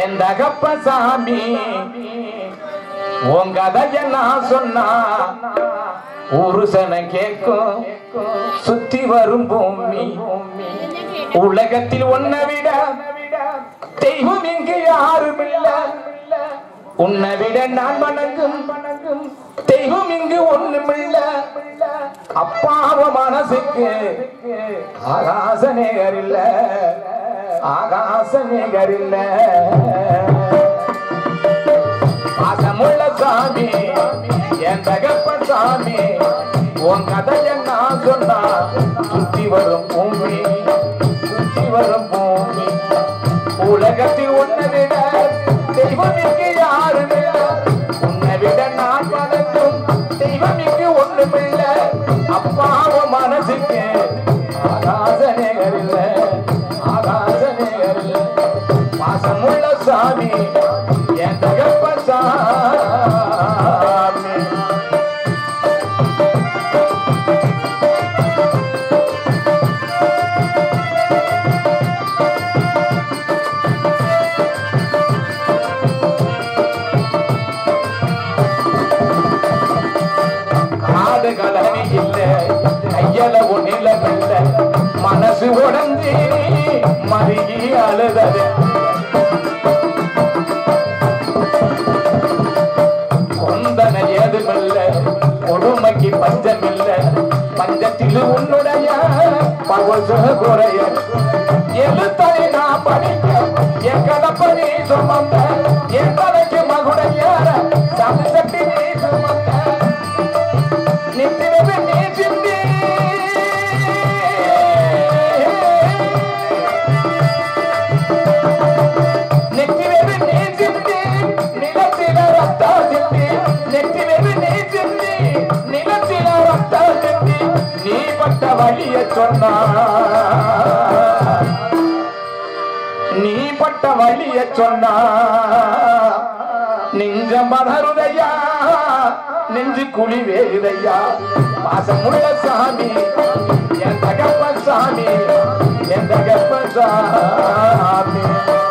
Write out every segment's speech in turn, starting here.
என் தகப்ப சாமி உன் கதைய நான் சொன்னா உருசன கேட்கும் சுத்தி வரும் பூமி உலகத்தில் உன்னை விட தெய்வம் இங்கு யாரும் இல்ல உன்னை விட நான் வணங்கும் தெய்வம் இங்கு ஒண்ணுமில்ல அப்பாவ மனசுக்கு ஆகாச நேகர் இல்ல ஆகாச நேகர் இல்ல பாசமுள்ள சாமி என் தகப்ப சாமி உன் கதைய நான் சொன்னா சுத்தி வரும் பூமி சுத்தி வரும் பூமி உலகத்தில் உன்னை விட தெய்வம் இங்கு யாரும் இல்ல உன்னை விட நான் வணங்கும் தெய்வம் இங்கு ஒண்ணுமில்ல அப்பாவ மனசுக்கு ஆகாச நேகர் இல்ல ஆகாச நேகர் இல்ல பாசமுள்ள சாமி என் தகப்ப சாமி காது கலனி இல்ல கையல ஒண்ணில இல்ல மனசு உடஞ்சி மருகி அழுதது கொந்தன ஏதுமில்ல கொடுமைக்கு பஞ்சமில்ல பஞ்சத்தில் உன்னுடைய பவச குறைய எழுத்தனை நான் படிக்க என் கலப்பனி சுமந்த என் தலைக்கு மகுடைய சம சட்டி நீ சுமந்த நித்திரவு நீ சிந்தி நெத்திரவு நீ சிந்தி நிலத்தில ரத்த சிந்தி நெத்திரவு நீ சிந்தி நிலத்தில ரத்த சிந்தி நீ பட்ட வழிய சொன்னா நீ பட்ட வழிய சொன்னா நெஞ்ச மலருதையா நெஞ்சு குழி வேகுதையா பாசமுள்ள சாமி என் தகப்ப சாமி என் தகப்ப சாமி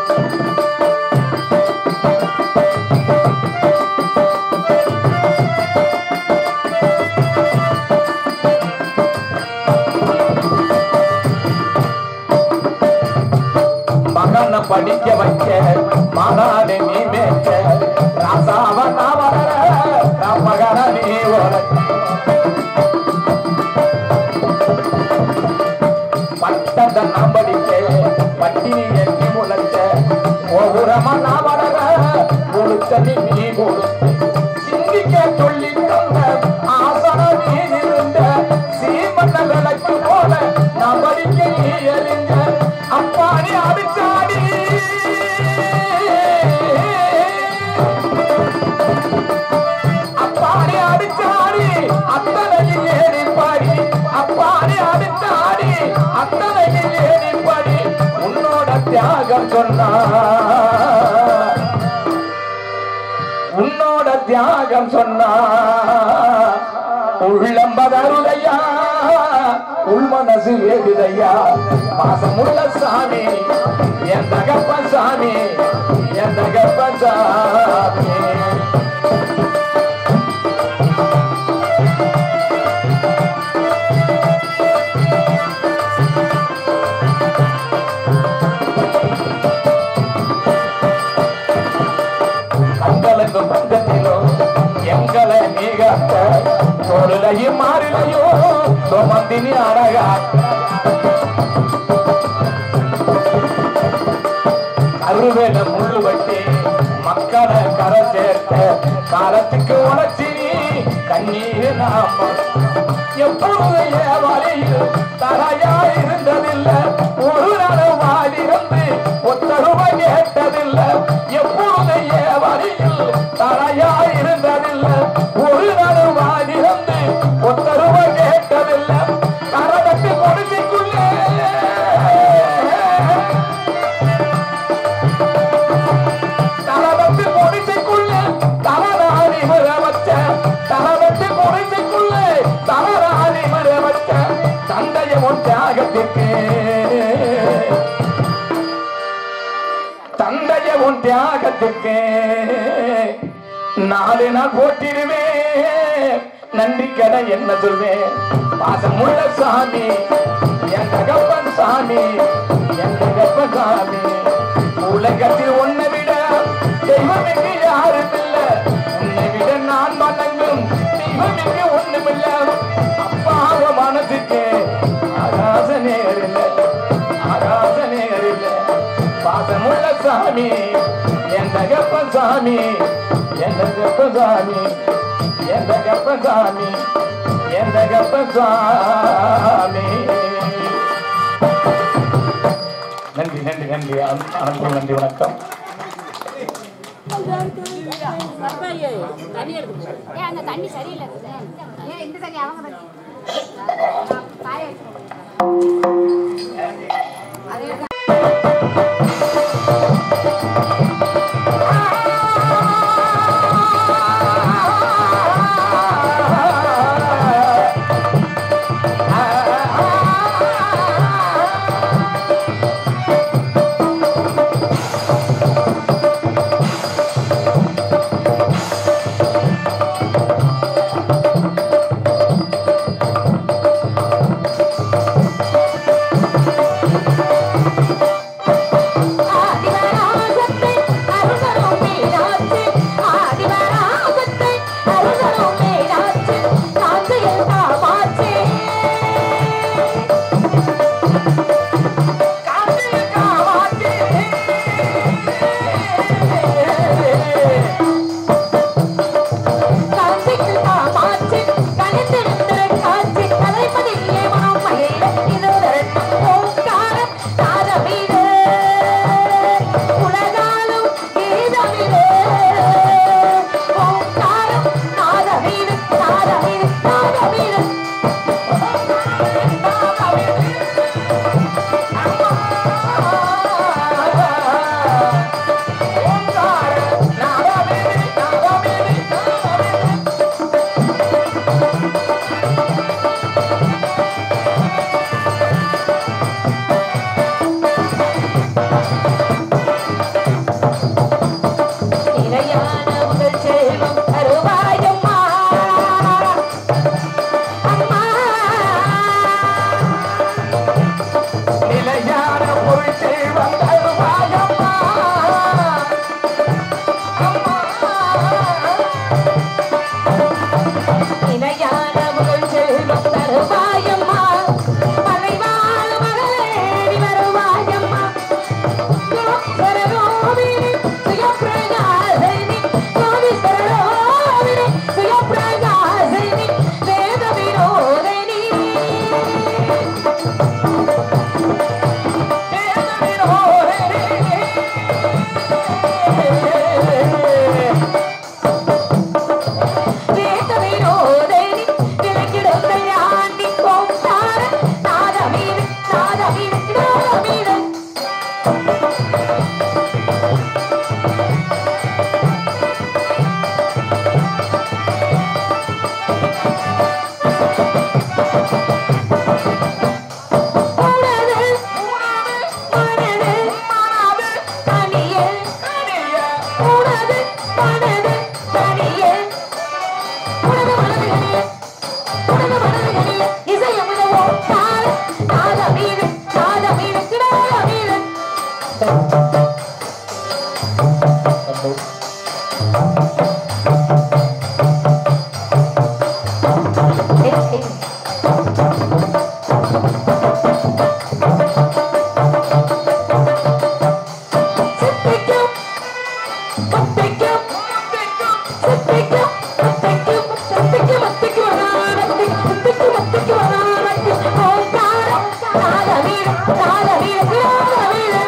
மகனை படிக்க வைக்க மகானை நீ மேற்க ராசாவ நான் வளர மகன நீ வளர்க்க பட்டத்தை நான் படிக்க பட்டினி எண்ணி முளைச்ச ஒவ்வொருமா நான் வளர முழுத்தனி நீ கொடுத்த சிந்திக்க சொல்லி தந்த ஆசன நீ இருந்த சீமண்ண விளக்கு போல நான் படிக்க நீ எறிஞ்ச அப்பாடி அடிச்சாடி அப்பாடி அடிச்சாடி அத்தனையில் ஏறி பாடி அப்பாடி அடிச்சாடி அத்தனையில் ஏறி பாடி உன்னோட தியாகம் சொன்னா உன்னோட தியாகம் சொன்னா உள்ளம் பதருதையா உள் மனசு வேகுதையா பாசமுள்ள சாமி என் தகப்ப சாமி என் தகப்ப சாமி கண்களுக்கு பஞ்சத்திலோ எங்களை நீகாத்த தோளுலையும் மாறிலையோ சுமந்தினி அழகாத்த அருவேல முள்ளு வட்டி மக்களை கரை சேர்த்த காலத்துக்கு உழைச்சி நீ கண்ணீர் நாம எப்பொழுது ஏவாளியில் தரையா இருந்ததில்லை ஒரு நலவாயிருந்து ஒத்தருவ கேட்டதில்லை எப்பொழுது ஏவாளியில் தரையா இருந்ததில்லை ஒரு நலவாயிருந்து ஒத்தருவ கேட்டதில்லை கரடத்து கொடுமைக்குள்ளே தலவத்து முடிச்சுக்குள்ள தலராணி மர வச்ச தலவத்து முடிச்சுக்குள்ள தலராணி மர வச்ச தந்தைய உன் தியாகத்திற்கு தந்தைய உன் உன் தியாகத்துக்கு நாலு நாள் போட்டிடுவேன் நன்றி கடை என்ன சொல்வேன் பாசமுள்ள சாமி என் தகப்பன் சாமி என் தகப்பன் சாமி உலகத்தில் உன்னை விட தெய்வமிக்கு யாரும் இல்ல உன்னை விட நான் வணங்கும் தெய்வமிக்கு ஒண்ணுமில்ல அப்பாவ மனசுக்கு ஆகாச நேரில் ஆகாச நேரில் பாசமுள்ள சாமி என் தகப்ப சாமி என் தகப்ப சாமி என் தகப்ப சாமி என் தகப்ப சாமி நன்றி நன்றி நன்றி அனுப்பும் நன்றி வணக்கம் ஏன் அந்த தண்ணி சரியில்லை ஏன் இந்த தண்ணி அவங்க தண்ணி காய ஆதிவராகத்தை அருகரும் மீனாட்சி ஆதிவராகத்தை அருகரும் மீனாட்சி காஞ்சியில் காமாட்சி காஞ்சியில் காமாட்சி காஞ்சியில் காமாட்சி கனிந்திருந்திரு காட்சி கலைப்பதிலே மனம் மகிழ இதுதல் ஓங்காரம் நாதமிடு உலகாலும் கீதமிடு ஓங்காரம் நாதமிடு நாதமிடு நாதமிடு நிலையான உங்கள் செல்வம் தருவாயம்மா அம்மா நிலையான பொருள் செல்வம் தருவாயம்மா நிலையான உங்கள் செல்வம் தருவாயம்மா மலைவாழ் மகளேடி வருவாயம்மா சரோவினி சுயப்பிரகாசினி சரோவினி சுயப்பிரகாசினி வேத வினோதினி வேத வினோதினி விளக்கிடும் ஆண்டி கோம்சார நாதமீது நாதமீது நாதமீது உனது உனது மனது மனது தனியே உனது மனது தனியே உனது மனது தனியே உனது மனது தனியே இசையமுதவோ தார நாத மீது நாத மீது கிடாத மீது சித்திக்கும் மத்திக்கும் சித்திக்கும் மத்திக்கும் சித்திக்கும் மத்திக்கு வரானத்தி சித்திக்கு மத்திக்கு வரானத்தி ஓங்காரம் நாத வீடு நாத வீடு நாத வீடு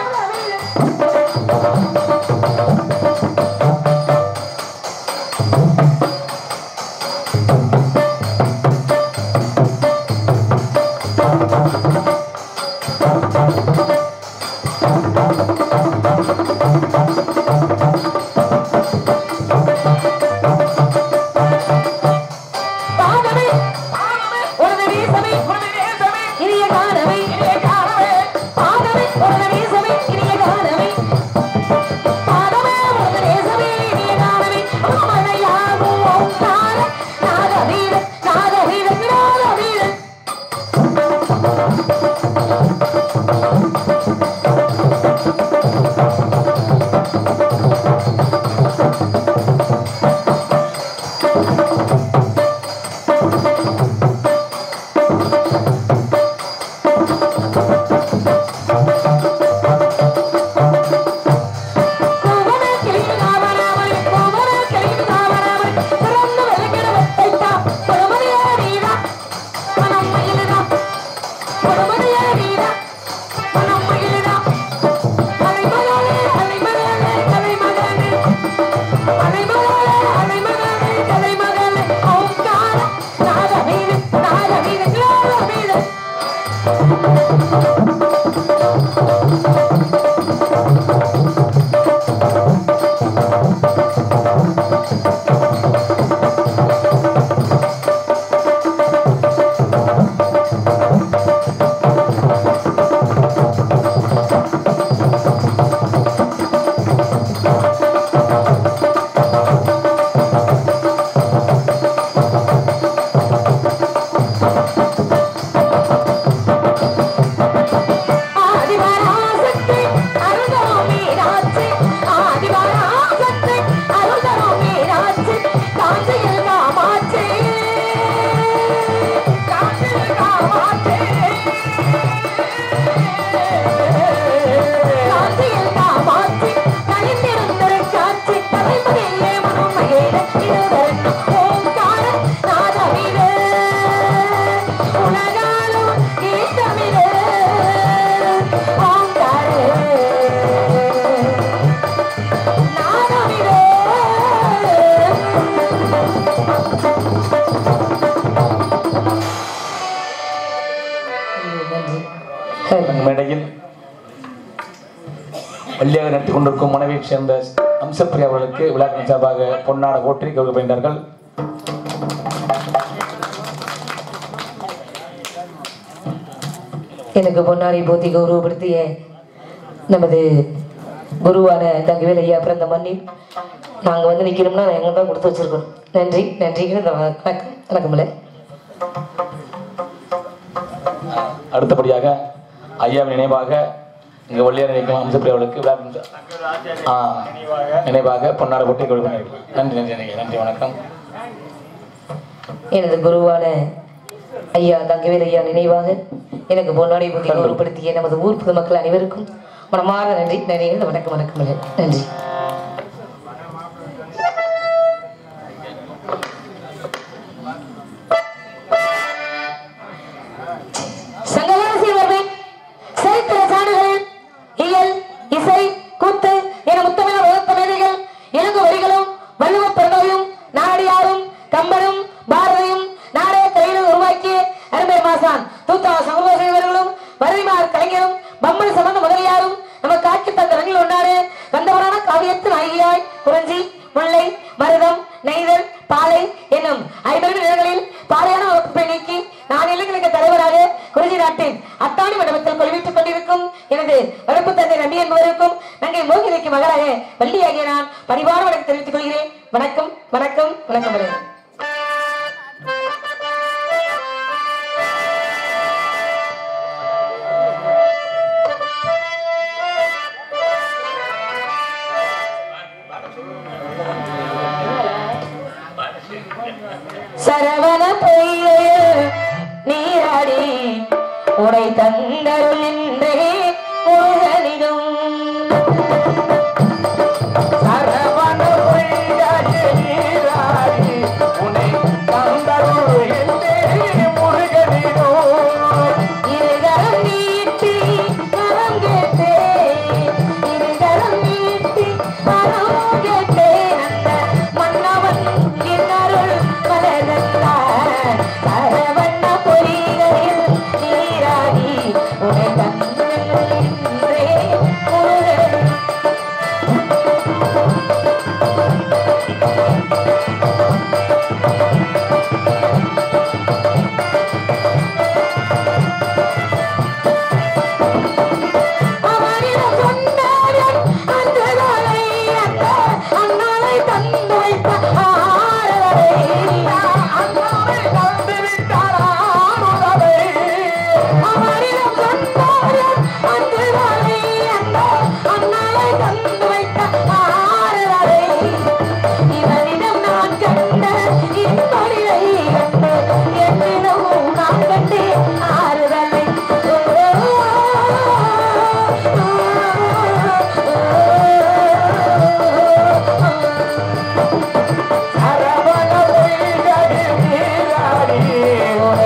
நாட்டைச் சேர்ந்த அம்சப்பிரியா அவர்களுக்கு விழாக்களின் சார்பாக பொன்னாட போற்றி கௌரவிக்கின்றார்கள் எனக்கு பொன்னாடி போத்தி கௌரவப்படுத்திய நமது குருவான தங்கவேல் ஐயா பிறந்த மண்ணில் நாங்கள் வந்து நிற்கணும்னா எங்க தான் கொடுத்து வச்சிருக்கோம் நன்றி நன்றிக்கு இந்த வணக்கம் வணக்கமில்ல அடுத்தபடியாக ஐயாவின் நினைவாக இங்கு வள்ளியார் நினைக்கும் அம்சப்பிரியா அவர்களுக்கு விழாக்களின் சா- ஆ, நினைவாக பொன்னாட போற்றி கௌரவிக்கின்றார்கள் நன்றி நன்றி நன்றி நன்றி வணக்கம் எனது குருவான ஐயா தங்கவேல் ஐயா நினைவாக எனக்கு பொன்னாடி போத்தி கௌரவப்படுத்திய நமது ஊர் பொதுமக்கள் அனைவருக்கும் மனமார நன்றி நன்றி இந்த வணக்கம் வணக்கமில்ல நன்றி சங்ககாசியவர்கள் சரித்திர சான்றுகள் இயல் இசை கூத்து என முத்தமிழ வகுத்த மேதைகள் இலங்கு வரிகளும் வள்ளுவ பெருமையும் நாடியாரும் கம்பனும் பாரதியும் நாடக கையிலும் உருவாக்கிய அருமை மாசான் தூத்தா சமூகர்களும் வரிமார் கலைஞரும் பம்மன் சம்பந்த முதலியாரும் நமக்கு காட்சி தந்த ரங்கில் ஒன்றாரு கந்தவரான காவியத்து நாயகியாய் குறிஞ்சி முல்லை மருதம் நெய்தல் பாலை என்னும் ஐம்பது நிலங்களில் பாலையான வகுப்பை நீக்கி நான் இளைஞர்களுக்கு தலைவராக குறிஞ்சி நாட்டின் அத்தாணி மண்டபத்தில் கொள்வித்துக் கொண்டிருக்கும் எனது வகுப்பு தந்தை நம்பி என்பவருக்கும் நங்கை மோகிதைக்கு மகளாக வள்ளியாகிய நான் பணிவான வணக்கம் தெரிவித்துக் கொள்கிறேன் வணக்கம் வணக்கம் வணக்கம் வணக்கம் சரவண பொய்யில் நீராடி உடை தந்தருள் நின்றே முருகனிடம் சரவண பொய்யாகி நீராடி உன்னை தந்தருள் என்றே முருகனிடோ. இருகரம் நீட்டி மனம் கேட்டே இருகரம் நீட்டி மனம் கேட்டே அந்த மன்னவன் இன்னருள் மலர்ந்தார் சரவண்ண பொறிகளில் நீராடி உடை தந்தே முருகன் அவனிடம் சொன்னாரன் அந்த நாளை அந்த அந்நாளை தந்து வைத்த ஆறுதலை அண்ணாவை தந்து விட்டார் ஆறுதலை. அவனிடம் சொன்னாரன் அந்த நாளை அந்த அந்நாளை தந்து வைத்த ஆறுதலை இவனிடம் நான் கண்ட இப்படியை கண்டு என்னிடம் நான் கண்டேன் ஆறுதலை சரவண பொய்யாகி நீராடி உன்னை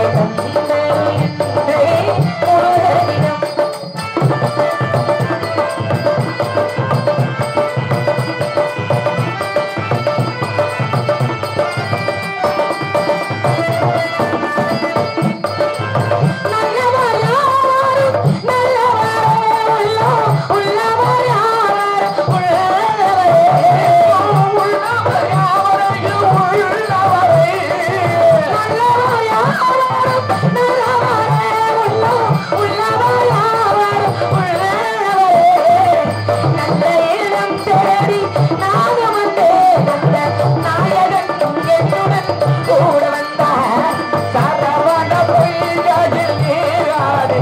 கூட வந்தார் சரவண பொய்யாகி நீராடி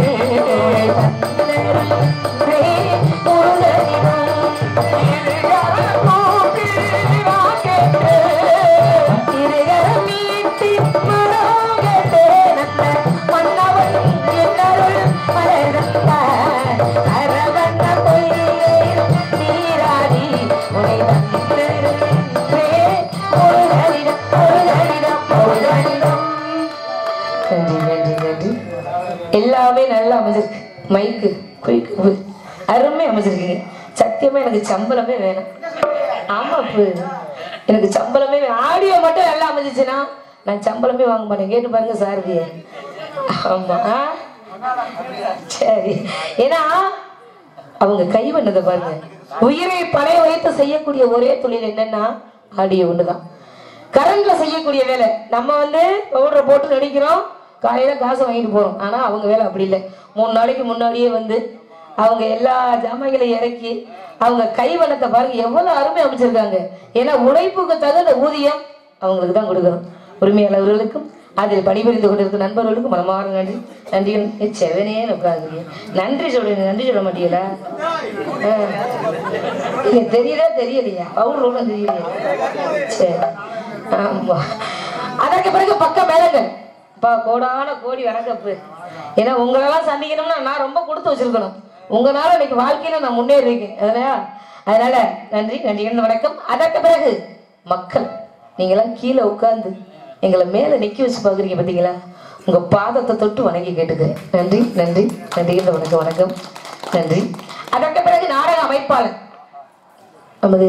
நன்றி நன்றி நன்றி எல்லாமே நல்லா அமைஞ்சிருக்கு மைக்கு குயிக்கு அருமை அமைஞ்சிருக்கீங்க சத்தியமா எனக்கு சம்பளமே வேணும் ஆமா அப்பு எனக்கு சம்பளமே வேணும் ஆடியோ மட்டும் நல்லா அமைஞ்சிச்சுன்னா நான் சம்பளமே வாங்க மாட்டேன் கேட்டு பாருங்க சாரதிய ஆமா ஆ? சரி ஏன்னா அவங்க கை பண்ணதை பாருங்க உயிரை பணைய வைத்து செய்யக்கூடிய ஒரே தொழில் என்னன்னா ஆடியோ ஒண்ணுதான் கரண்ட்ல செய்யக்கூடிய வேலை நம்ம வந்து பவுடரை போட்டு நடிக்கிறோம் காலையில காசு வாங்கிட்டு போறோம் ஆனா அவங்க வேலை அப்படி இல்லை மூணு நாளைக்கு முன்னாடியே வந்து அவங்க எல்லா ஜாமான்களையும் இறக்கி அவங்க கைவண்ணத்தை பாருங்க எவ்வளவு அருமை அமைச்சிருக்காங்க ஏன்னா உழைப்புக்கு தகுந்த ஊதியம் அவங்களுக்கு தான் கொடுக்கணும் உரிமையாளர்களுக்கும் அதில் பணிபுரிந்து கொண்டிருக்கும் நண்பர்களுக்கும் மனமாற நன்றி நன்றி செவனே உட்காந்துங்க நன்றி சொல்றீங்க நன்றி சொல்ல மாட்டீங்களா ஆ. இல்ல தெரியுதா தெரியலையா பவுடர் ஒன்றும் தெரியலையா சரி ஆமா அதற்கு பிறகு பக்கம் மேலங்கள் பா கோடான கோடி வணக்கப்பு ஏன்னா உங்களெல்லாம் சந்திக்கணும்னா நான் ரொம்ப கொடுத்து வச்சிருக்கணும் உங்களால இன்னைக்கு வாழ்க்கையில நான் முன்னேறி இருக்கேன் அதனால அதனால நன்றி நன்றி என்ன வணக்கம் அதற்கு பிறகு மக்கள் நீங்களாம் கீழே உட்கார்ந்து எங்களை மேல நிக்க வச்சு பாக்குறீங்க பாத்தீங்களா உங்க பாதத்தை தொட்டு வணங்கி கேட்டுக்கிறேன் நன்றி நன்றி நன்றி இந்த வணக்கம் வணக்கம் நன்றி அதற்கு பிறகு நாடக அமைப்பாளர் நமது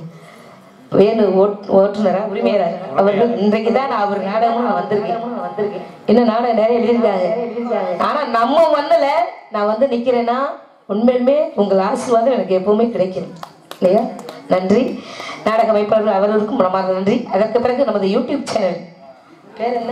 வேணு ஓட் ஓட்டுநரா உரிமையரா அவர்கள் இன்றைக்கு தான் நான் அவர் நாடகமும் நான் வந்திருக்கேன் வந்திருக்கேன் இன்னும் நாடகம் நிறைய எழுதியிருக்காங்க ஆனா நம்ம மண்ணுல நான் வந்து நிக்கிறேன்னா உண்மையுமே உங்கள் ஆசீர்வாதம் எனக்கு எப்பவுமே கிடைக்கும் இல்லையா நன்றி நாடக அமைப்பாளர்கள் அவர்களுக்கும் மனமார்ந்த நன்றி அதற்கு பிறகு நமது யூடியூப் சேனல் பேர் என்ன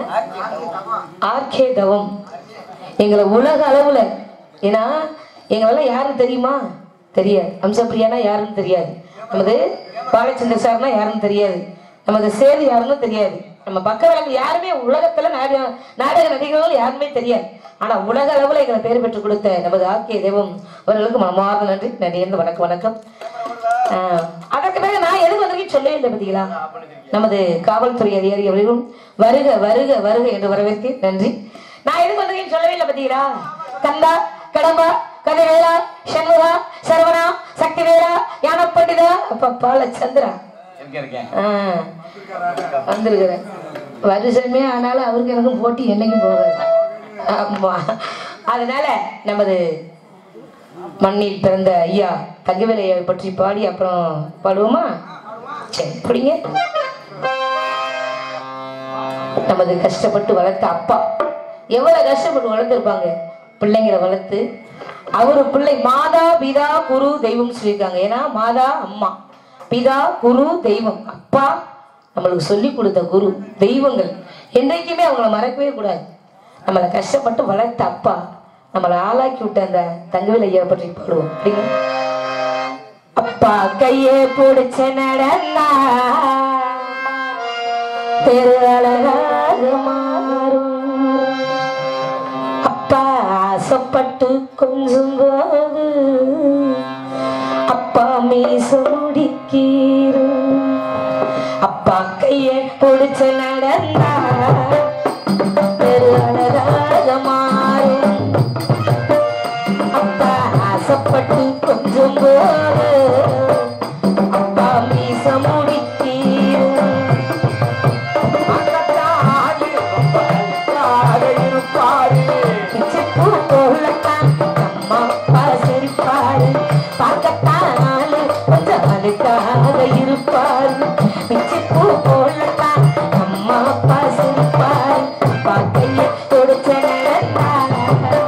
ஆர்கே தவம் எங்களை உலக அளவுல ஏன்னா எங்களெல்லாம் யாரும் தெரியுமா தெரியாது அம்சப்பிரியானா யாருன்னு தெரியாது நமது பாலச்சந்திர சார்னா யாருன்னு தெரியாது நமது சேது யாருன்னு தெரியாது நம்ம பக்கம் யாருமே உலகத்துல நாடக நாடக நடிகர்கள் யாருமே தெரியாது ஆனா உலக அளவுல எங்களை பேர் பெற்றுக் கொடுத்த நமது ஆர்கே தெய்வம் அவர்களுக்கு மனமார்ந்த நன்றி நன்றி இருந்து வணக்கம் வணக்கம் ஆஹ் அதற்கு பிறகு நான் எதுக்கு வந்திருக்கேன் சொல்லவே இல்லை பார்த்தீங்களா நமது காவல்துறை அதிகாரி அவர்களும் வருக வருக வருக என்று வரவேற்க நன்றி நான் எதுக்கு வந்திருக்கேன் சொல்லவே இல்லை பார்த்தீங்களா கந்தா கடம்பா கதிரவேலா சண்முகா சரவணா சக்திவேலா யானப்பண்டிதா அப்ப பாலச்சந்திரா இருக்கேன் இருக்கேன் ஆஹ் வந்திருக்கிறேன் வருஷமே ஆனாலும் அவருக்கு எனக்கும் போட்டி என்னைக்கும் போகாது ஆமா அதனால நமது மண்ணில் பிறந்த ஐயா தங்கவேலையை பற்றி பாடி அப்புறம் பாடுவோமா சரி பிடிங்க நமது கஷ்டப்பட்டு வளர்த்த அப்பா எவ்வளவு கஷ்டப்பட்டு வளர்த்துருப்பாங்க பிள்ளைங்களை வளர்த்து அவரு பிள்ளை மாதா பிதா குரு தெய்வம் சொல்லியிருக்காங்க ஏன்னா மாதா அம்மா பிதா குரு தெய்வம் அப்பா நம்மளுக்கு சொல்லி கொடுத்த குரு தெய்வங்கள் என்றைக்குமே அவங்கள மறக்கவே கூடாது நம்மளை கஷ்டப்பட்டு வளர்த்த அப்பா நம்மளை ஆளாக்கி விட்ட அந்த தங்கவேல் ஐயா பற்றி பாடுவோம் அப்படிங்க அப்பா கையே பிடிச்ச நடந்தா பெரு அழகாக மாறும் அப்பா ஆசைப்பட்டு கொஞ்சம் போது அப்பா மீச முடிக்கீரும் அப்பா கைய பிடிச்ச நடந்தா பெரு அழகாக மாறும் அப்பா ஆசைப்பட்டு கொஞ்சம் போது அப்பா மீச முடிக்கீரும் பிச்சைப்பூ போலத்தான் அம்மா அப்பா சிரிப்பாரு. பார்க்கத்தான் ஆளு கொஞ்சம் அழுக்காக இருப்பாரு. பிச்சைப்பூ போலத்தான் அம்மா அப்பா சிரிப்பாரு. பார்க்கையில் கொடுத்த நடந்தாரா.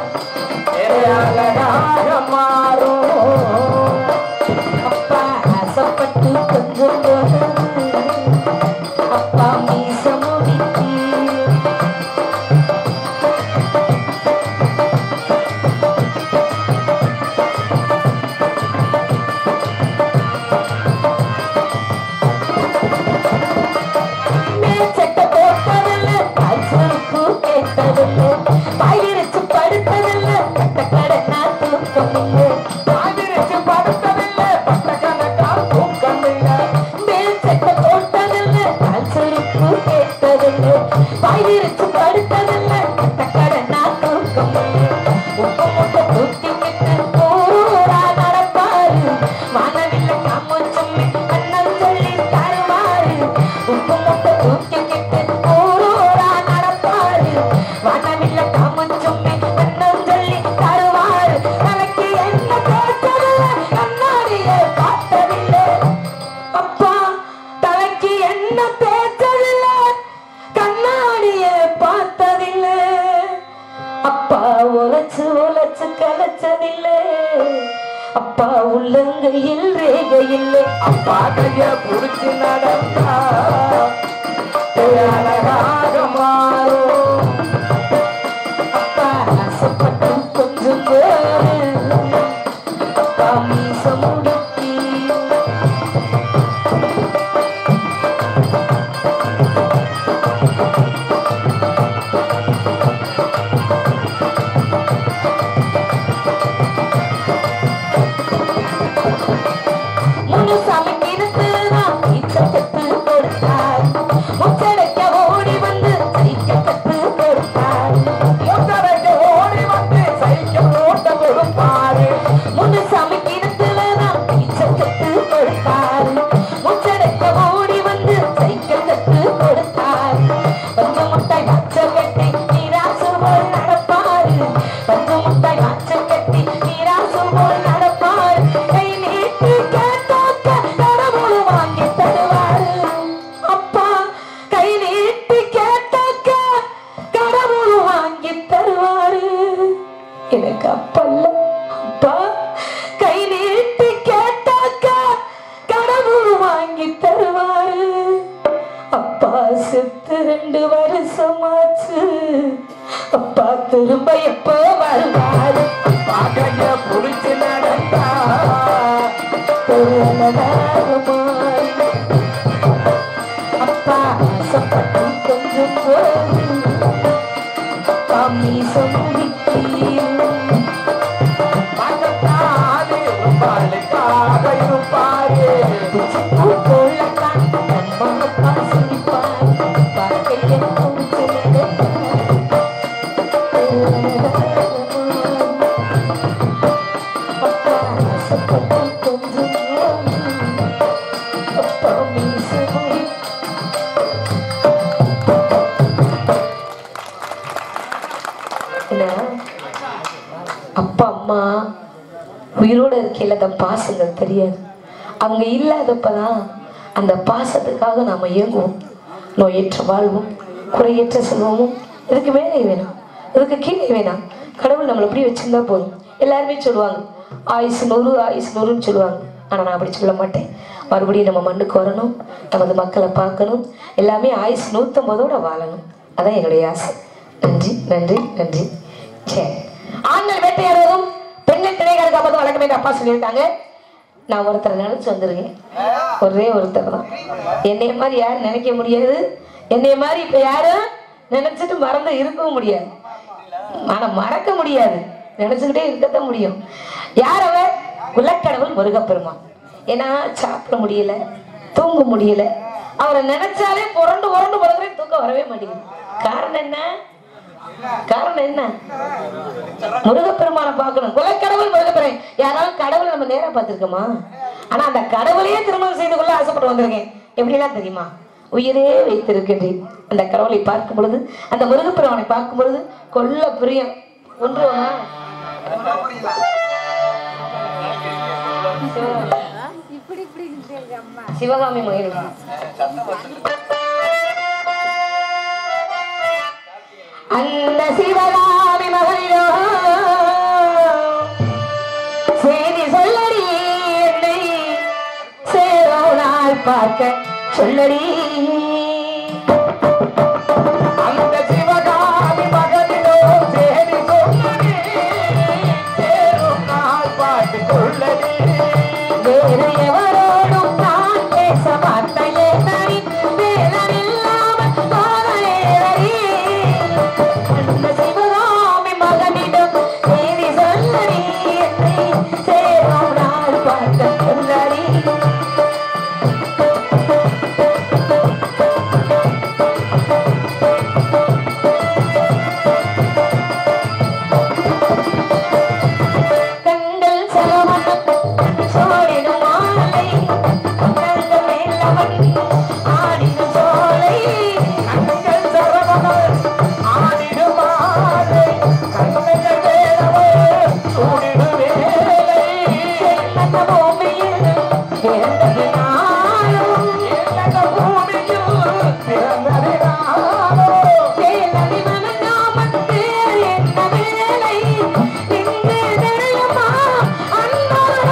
அழகாக மாறும். அப்பா ஆசைப்பட்டு கொஞ்சம் போது அப்பா மீச முடித்தீர் மேச்சட்ட போட்டதில்ல அல்சருக்கு கேட்டதில்ல பயிரிச்சு படுத்ததில்ல கட்டக்கடனா தூக்கமில்ல பயிரிச்சு படுத்ததில்ல பட்டக்கடனா தூக்கமில்ல மேச்சட்ட போட்டதில்ல அல்சருக்கு கேட்டதில்ல பயிரிச்சு படுத்ததில்ல கட்டக்கடனா தூக்கமில்ல உப்பு முட்டை தூக்கிக்கிட்டு ஊரூரா நடப்பாரு வானவில்லை காமச்சும்மி அண்ணன் சொல்லி தருவாரு உப்பு முட்டை தூக்கிக்கிட்டு ஊரூரா நடப்பாரு வானவில்லை காமச்சும்மி அண்ணன் சொல்லி தருவாரு எனக்கு என்ன பேசவில்லை கண்ணாடியை பார்த்ததில்லை அப்பா தலைக்கு என்ன பேசவில்லை கண்ணாடியை பார்த்ததில்லை அப்பா உழைச்சு உழைச்சு கலைச்சதில்லை அப்பா உள்ளங்கையில் ரேகை இல்லை அப்பா கைய புடிச்சு நடந்தா அழகாக மாறும் அப்பா ஆசைப்பட்டு கொஞ்சம் பேரு அப்பா மீச முடுக்கி முனுசாமி கிணத்துதான் நீச்சல் கத்து கொடுத்தார் முச்சடைக்க ஓடி வந்து சைக்க கத்து கொடுத்தார் முத்தரைக்கு ஓடி வந்து சைக்கிள் ஓட்ட கொடுப்பாரு முனுசாமி கிணத்துலதான் நீச்சல் கத்து கொடுத்தார் முச்சடைக்க ஓடி வந்து சைக்கிள் கத்து கொடுத்தார் பஞ்சு முட்டை மச்சல் கட்டி நீராசு போல் நடப்பாரு பஞ்சு முட்டை மச்சல் கட்டி நீராசு போல் நடப்பாரு கை நீட்டி கேட்டாக்க கடவுள் வாங்கி தருவாரு அப்பா கை நீட்டி கேட்டாக்க கடவுள் வாங்கி தருவாரு எனக்கு அப்பல்ல அப்பா கை நீட்டி கேட்டாக்க கடவுள் வாங்கி தருவாரு அப்பா செத்து ரெண்டு வருஷமாச்சு அப்பா திரும்ப எப்போ வருவாரு அப்பா கைய புடிச்சு நடந்தா தெரியலதாகுமாறு. அப்பா ஆசைப்பட்டு கொஞ்சம் போது அப்பா மீசம் முடித்தீர் பக்கத்தாலே ரொம்ப அழைப்பாக இருப்பாரு அப்பா அம்மா உயிரோட இருக்கையில அந்த பாசங்கள் தெரியாது அவங்க இல்லாதப்பதான் அந்த பாசத்துக்காக நாம இயங்குவோம் நோயற்ற வாழ்வும் குறையற்ற செல்வமும் இதுக்கு மேலே வேணாம் இதுக்கு கீழே வேணாம் கடவுள் நம்மளை அப்படி வச்சிருந்தா போதும் எல்லாருமே சொல்லுவாங்க ஆயுசு நூறு ஆயுசு நூறுன்னு சொல்லுவாங்க ஆனா நான் அப்படி சொல்ல மாட்டேன் மறுபடியும் நம்ம மண்ணுக்கு வரணும் நமது மக்களை பார்க்கணும் எல்லாமே ஆயுசு நூற்றம்பதோட வாழணும் அதான் என்னுடைய ஆசை நன்றி நன்றி நன்றி சரி ஆண்கள் வேட்டையாடுவதும் பெண்கள் திணைகள் காப்பதும் வழக்கமே எங்க அப்பா சொல்லியிருக்காங்க நான் ஒருத்தரை நினைச்சு வந்திருக்கேன் ஒரே ஒருத்தர் தான் என்னைய மாதிரி யாரும் நினைக்க முடியாது என்னைய மாதிரி இப்ப யாரும் நினைச்சிட்டு மறந்து இருக்கவும் முடியாது ஆனா மறக்க முடியாது நினைச்சுக்கிட்டே இருக்கத்தான் முடியும் யார் அவர் குலக்கடவுள் முருகப்பெருமான் ஏன்னா சாப்பிட முடியல தூங்க முடியல அவரை நினைச்சாலே புரண்டு புரண்டு புரண்டுறே தூக்கம் வரவே மாட்டேங்குது காரணம் என்ன காரணம் என்ன முருகப்பெருமானை பார்க்கணும் குலக்கடவுள் முருகப்பெருமான் யாராலும் கடவுளை நம்ம நேரா பார்த்திருக்கோமா ஆனா அந்த கடவுளையே திருமணம் செய்து கொள்ள ஆசைப்பட்டு வந்திருக்கேன் எப்படிலாம் தெரியுமா உயிரே வைத்திருக்கின்றேன் அந்த கடவுளை பார்க்கும் பொழுது அந்த முருகப்பெருமானை பார்க்கும் பொழுது கொல்ல பிரியம் ஒன்றுவமா இப்படி இப்படி இருந்துச்சு அம்மா சிவகாமி மகிழ் அந்த சிவகாமி மகளிரோ செய்தி சொல்லடி என்னை சேரோ நாள் பார்க்க சொல்லடி அந்த சிவகாமி மகளிரோ சேரி சொல்லடி சேரும் நாள் பாட்டு சொல்லடி வேறு எவரோடும் நான் பேச மாட்டேன் தனி வேதனில்லாமல் போதலேறி அந்த சிவகாமி மகனிடம் செய்தி சொல்லடி என்னை சேரும் நாள் பார்க்க சொல்லடி கண்கள் செலவன் சோடிடும் மாலை கண்கள் மேலவன் ஆடிடும் சோலை கண்கள் சரவணர் ஆடிடுமாலை கண்கள் வேறவர் சூடிடு வேலை அந்த பூமியில் பிறந்தது நாளும் என்னக பூமியில் பிறந்ததினாலோ வேலனை வணங்காமல் வேறு என்ன வேலை இங்கு தெரியுமா அன்பர்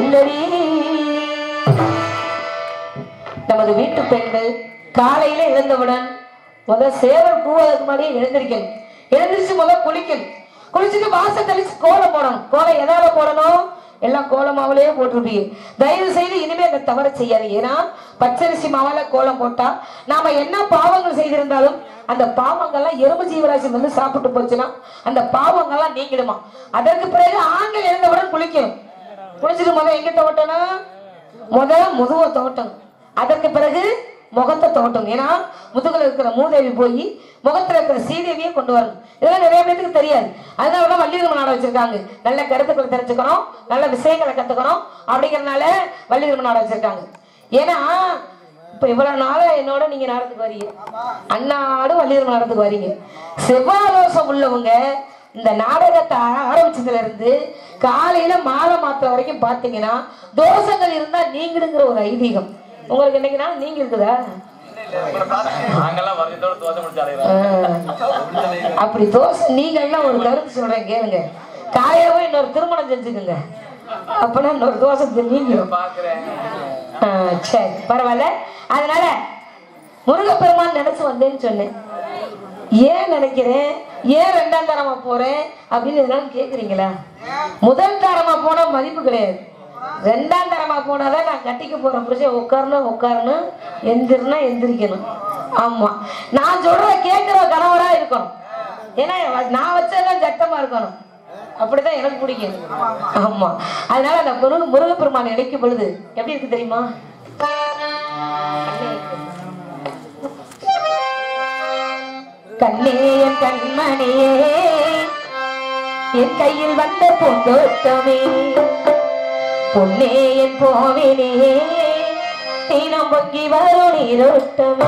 சொல்லடி நமது வீட்டு பெண்கள் காலையில எழுந்தவுடன் முதல் சேவல் கூவதற்கு முன்னாடியே எழுந்திருக்கணும் எழுந்திருச்சு முதல் குளிக்கணும் குளிச்சுட்டு வாசல் தெளிச்சு கோலம் போடணும் கோலம் எதால போடணும் எல்லாம் கோல மாவுலயே போட்டுருப்பீங்க தயவு செய்து இனிமே அந்த தவறை செய்யாதீங்க ஏன்னா பச்சரிசி மாவுல கோலம் போட்டா நாம என்ன பாவங்கள் செய்திருந்தாலும் அந்த பாவங்கள்லாம் எறும்பு ஜீவராசி வந்து சாப்பிட்டு போச்சுன்னா அந்த பாவங்கள்லாம் நீங்கிடுமா அதற்கு பிறகு ஆண்கள் எழுந்தவுடன் குளிக்கணும் குளிச்சுட்டு முதல் எங்க தோட்டணும் முத முதுவை தோட்டணும் அதற்கு பிறகு முகத்தை தோட்டம் ஏன்னா முதுகுல இருக்கிற மூதேவி போய் முகத்துல இருக்கிற சீதேவியை கொண்டு வரணும் இதெல்லாம் நிறைய பேருக்கு தெரியாது அதனாலதான் வள்ளிதர்ம நாடகம் வச்சிருக்காங்க நல்ல கருத்துக்களை தெரிஞ்சுக்கணும் நல்ல விஷயங்களை கத்துக்கணும் அப்படிங்கறதுனால வள்ளிதர்ம நாடகம் வச்சிருக்காங்க ஏன்னா இப்ப இவ்வளவு நாளா என்னோட நீங்க நாடகத்துக்கு வரீங்க அண்ணாடும் வள்ளிதர்ம நாடகத்துக்கு வரீங்க செவ்வாதோஷம் உள்ளவங்க இந்த நாடகத்தை ஆரம்பிச்சதுல இருந்து காலையில மாலை மாத்த வரைக்கும் பாத்தீங்கன்னா தோஷங்கள் இருந்தா நீங்கிடுங்கிற ஒரு ஐதீகம் உங்களுக்கு என்னைக்குன்னா நீங்க இருக்குதா நாங்கெல்லாம் வருஷத்தோட தோசை முடிச்சு அடைகிறோம் ஆஹ். அப்படி தோசை நீங்கள்லாம் ஒரு கருத்து சொல்றேன் கேளுங்க காயாவே இன்னொரு திருமணம் செஞ்சுக்குங்க அப்பனா இன்னொரு தோசை நீங்களும் பாக்குறேன் சரி பரவாயில்ல அதனால முருகப்பெருமான் நினைச்சு வந்தேன்னு சொன்னேன் ஏன் நினைக்கிறேன் ஏன் ரெண்டாம் தரமா போறேன் அப்படின்னு இதெல்லாம் கேக்குறீங்களா முதல் தரமா போனா மதிப்பு கிடையாது ரெண்டாம் தரமா போனாதான் நான் கட்டிக்க போற புருஷன் உட்காரணும் உட்காரணும் எந்திரனா எந்திரிக்கணும் ஆமா நான் சொல்றத கேட்கிற கணவரா இருக்கணும் ஏன்னா நான் வச்சதெல்லாம் சட்டமா இருக்கணும் அப்படிதான் எனக்கு பிடிக்கும் ஆமா அதனால அந்த முருக முருகப்பெருமான் நினைக்கும் பொழுது எப்படி இருக்கு தெரியுமா கண்ணே என் கண்மணியே என் கையில் வந்த பூந்தோட்டமே பொன்னே என் போவினே தீனம் பொங்கி வரும் நீரோட்டமே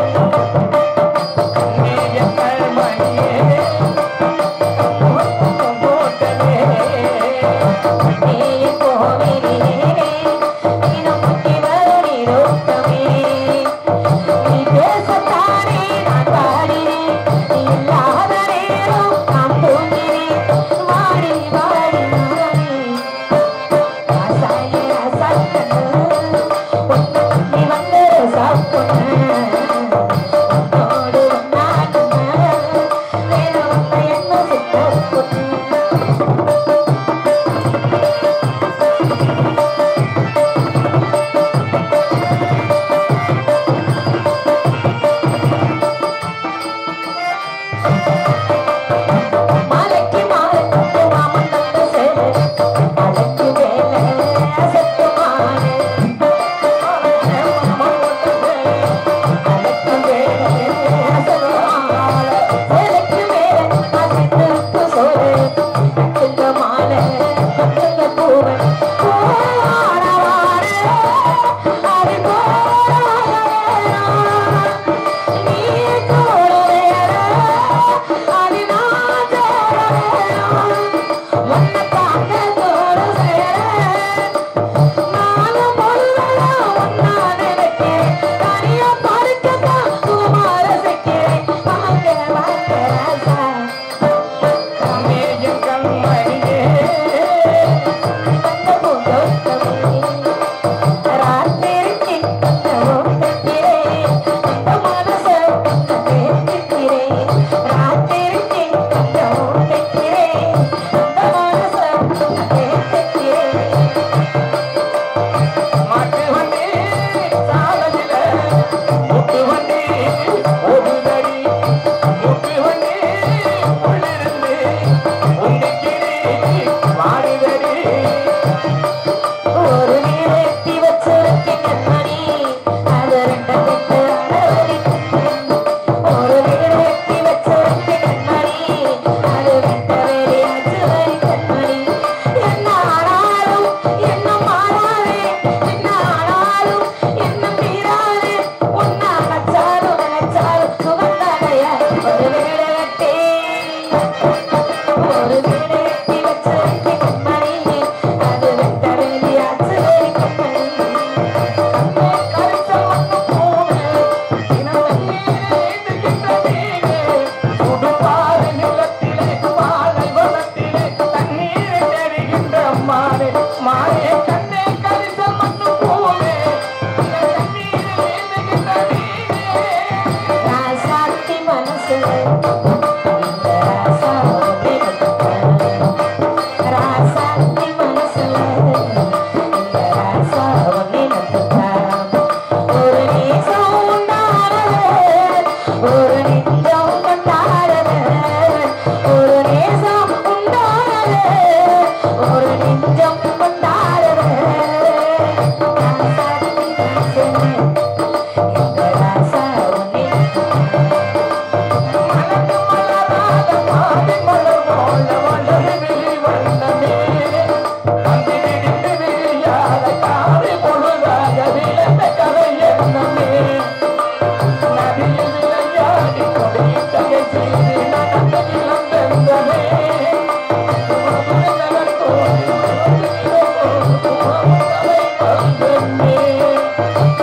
கண்ணே என் போவினே தீனம் பொங்கி வரும் நீரோட்டமே நீ பேசத்தானே நான் பாடினேன் நீ இல்லாத நேரம் நான் தூங்கினேன் வாடி வாடி நானே ராசாயே ராசாக்கண்ணு உன்னை நம்பி வந்த ரோசாப்பொண்ணு உன்னோடு ஒன்னான வேற ஒன்னை என்ன சித்த பொண்ணு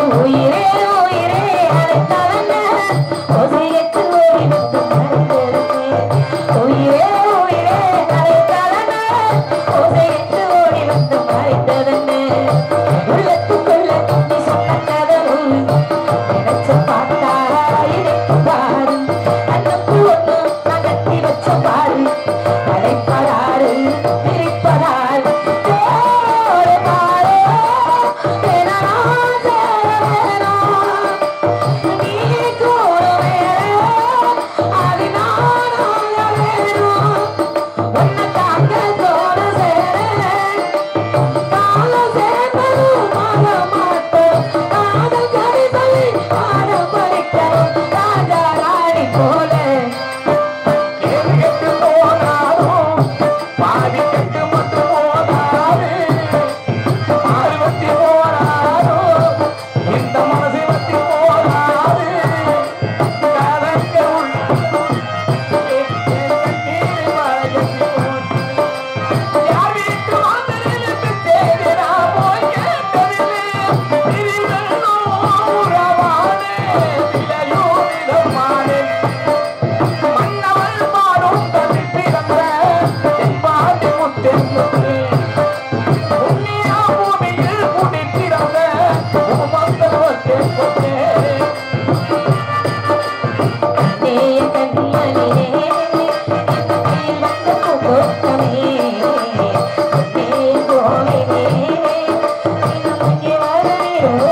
உயிரே உயிரே அழைத்தவன ஓசையற்று ஓடி வந்து மறைந்ததற்கு உயிரே உயிரே அழைத்தவன ஓசையற்று ஓடி வந்து மறைந்ததென்ன உள்ளத்துக்குள்ள நீ சொன்ன கதவு நினைச்சு பார்த்தா இருக்கு பாரு அந்த பூன்னு நகர்த்தி வச்ச பாரு அழைப்பதாரு பிரிப்பதாரு ஓடு பாரு தினராஜ வேணும். நீ கூட வேணும். அது நானாக வேணும். உன்னை தாங்க தோடு சேரேன். காலம் சேர்ந்ததும் மாற மாட்டோம். காதல் கடிதலை பாடம் படிக்க ராஜா ராணி போல கேட்டு போனாலும் பாதி கட்டு மட்டும் போதாது மாறுபட்டி போனாலும் இந்த மனசு வட்டி போதாது கலக்க யார் வீட்டு வாசலிலிருந்து தேடி நான் போய் கேட்டதில்லை. திரிகளும் உறவானே, விலையும் விதமானே. மன்னவள் பாடும் தமிழ் பிறந்த தென்பாண்டி முத்தென்னுக்கு. புண்ணியா பூமியில் குடிப்பிறந்த பூமந்தவத்தே கொண்டே. நேய கண்மணியே நீ வந்த பூக்கோட்டமே நேய கோவிலே நமக்கு வரவேறோ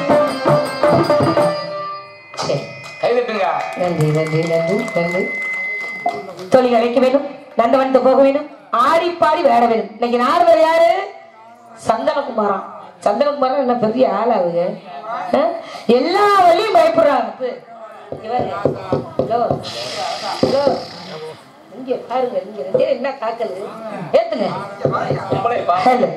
சரி கை தட்டுங்க நன்றி நன்றி நன்றி நன்றி தொழில் அழைக்க வேண்டும் நந்தவனத்து போக வேண்டும் ஆடி பாடி வேட வேண்டும் இன்னைக்கு நார்வர் யாரு சந்தனகுமாரா சந்தனகுமாரா என்ன பெரிய ஆளாவுங்க ஆ? எல்லா வழியும் பயப்படுறாங்க அப்ப. இங்க பாருங்க. ஹலோ ஹலோ இங்க பாருங்க நீங்க ரெண்டு பேரும் என்ன காக்கல் ஏத்துங்க உங்களைப்பா ஹலோ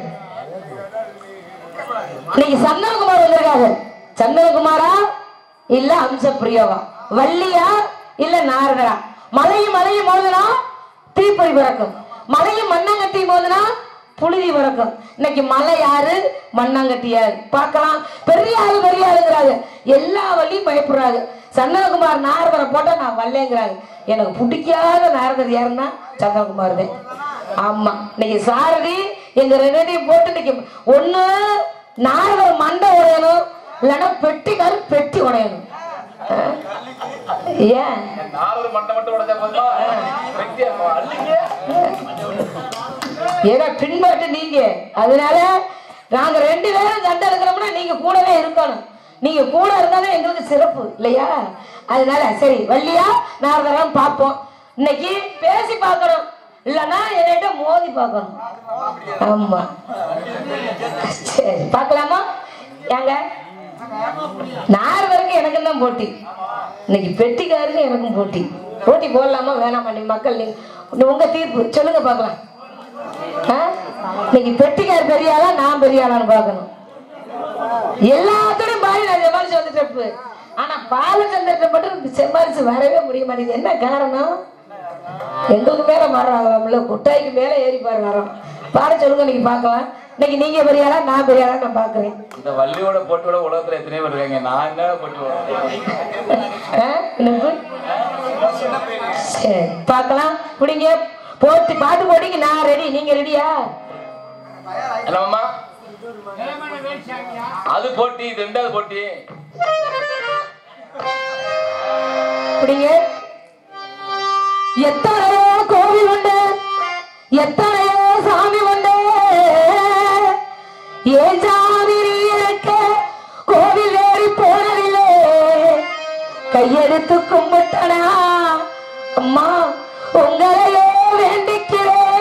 இன்னைக்கு சந்தனகுமார் வந்திருக்காங்க சந்தனகுமாரா இல்ல அம்சப்பிரியாவா வள்ளியா இல்ல நாரதரா மலையும் மலையும் மோதுனா தீப்பொறி பிறக்கும் மலையும் மண்ணாங்கட்டியும் மோதுனா புழுதி பிறக்கும் இன்னைக்கு மலை யாரு மண்ணாங்கட்டி யாரு பார்க்கலாம் பெரிய ஆளு பெரிய ஆளுங்கிறாங்க எல்லா வழியும் பயப்படுறாங்க சந்தனகுமார் நாரதரை போட்டா நான் வரலங்கிறாங்க எனக்கு பிடிக்காத நாரதர் யாருன்னா சந்திரகுமார் தான் ஆமா இன்னைக்கு சாரதி எங்க ரெண்டையும் போட்டு இன்னைக்கு ஒண்ணு நாரதர் மண்டை உடையணும் இல்லைன்னா பெட்டிக்காரு பெட்டி உடையணும் அஹ்? ஏன் நாலு மண்டை மட்டும் உடைச்சா போதுமா வெட்டி அள்ளிங்க ஏன்னா பின்பாட்டு நீங்க அதனால நாங்க ரெண்டு பேரும் சண்டை இருக்கிறோம்னா நீங்க கூடவே இருக்கணும் நீங்க கூட இருந்தாலும் எங்களுக்கு சிறப்பு இல்லையா அதனால சரி வள்ளியா நாரதரம் பார்ப்போம் இன்னைக்கு பேசி பார்க்கணும் இல்லைன்னா என்கிட்ட மோதி பார்க்கணும் ஆமா சரி பார்க்கலாமா ஏங்க நாரதருக்கு எனக்கும் தான் போட்டி இன்னைக்கு பெட்டிக்காருக்கு எனக்கும் போட்டி போட்டி போடலாமா வேணாமா நீங்க மக்கள் நீங்க உங்க தீர்ப்பு சொல்லுங்க பார்க்கலாம் ஆ? இன்னைக்கு பெட்டிக்கார் பெரிய ஆளா நான் பெரிய ஆளான்னு பார்க்கணும் எல்லாத்துலயும் பாடி நான் செம்மாரிச்சு வந்துட்டு ஆனா பாலச்சந்திரத்தை மட்டும் செம்மாரிச்சு வரவே முடிய மாட்டேங்குது என்ன காரணம் எங்களுக்கு மேல மரம் குட்டாய்க்கு மேல ஏறி பாரு வரோம் பாட சொல்லுங்க இன்னைக்கு பார்க்கலாம் இன்னைக்கு நீங்க பெரிய ஆளா நான் பெரிய ஆளா நான் பாக்குறேன் இந்த வள்ளியோட போட்டோட உலகத்துல எத்தனை பேர் இருக்காங்க நான் என்ன போட்டு ஆ? என்னது? சரி பார்க்கலாம் பிடிங்க போட்டு பாட்டு போட்டீங்க நான் ரெடி நீங்க ரெடியா என்னம்மா அது போட்டி இது ரெண்டாவது போட்டி பிடிங்க எத்தனையோ கோவில் உண்டு எத்தனையோ சாமி உண்டு ஏன் சாமி நீ இருக்க கோவில் ஏறி போனதில்லை கையெடுத்து கும்பிட்டனா அம்மா உங்களையே வேண்டிக்கிறேன்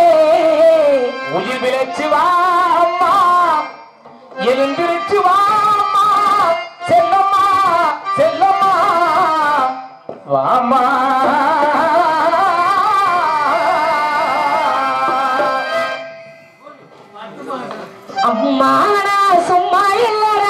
உயிர் பிழைச்சு வா அம்மா எழுந்திருச்சு வா அம்மா செல்லம்மா செல்லம்மா வாமா அம்மா நான் சும்மா இல்லடா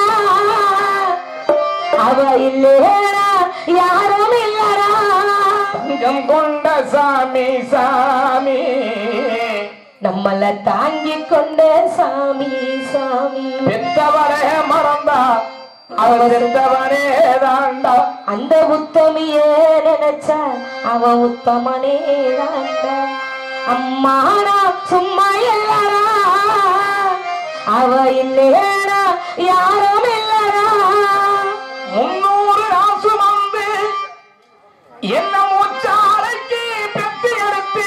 அவ இல்லடா யாரும் இல்லடா தங்கம் கொண்ட சாமி சாமி நம்மள தாங்கி கொண்ட சாமி சாமி பெத்தவரே மறந்தா அவன் செத்தவனே தாண்டா அந்த உத்தமிய நினைச்சா அவ உத்தமனே தாண்டா அம்மா நான் சும்மா இல்லடா அவ இல்லையடா யாரும் இல்லடா முன்னூறு நாள் சுமந்து என்ன மூச்சாலைக்கு பெற்று எடுத்து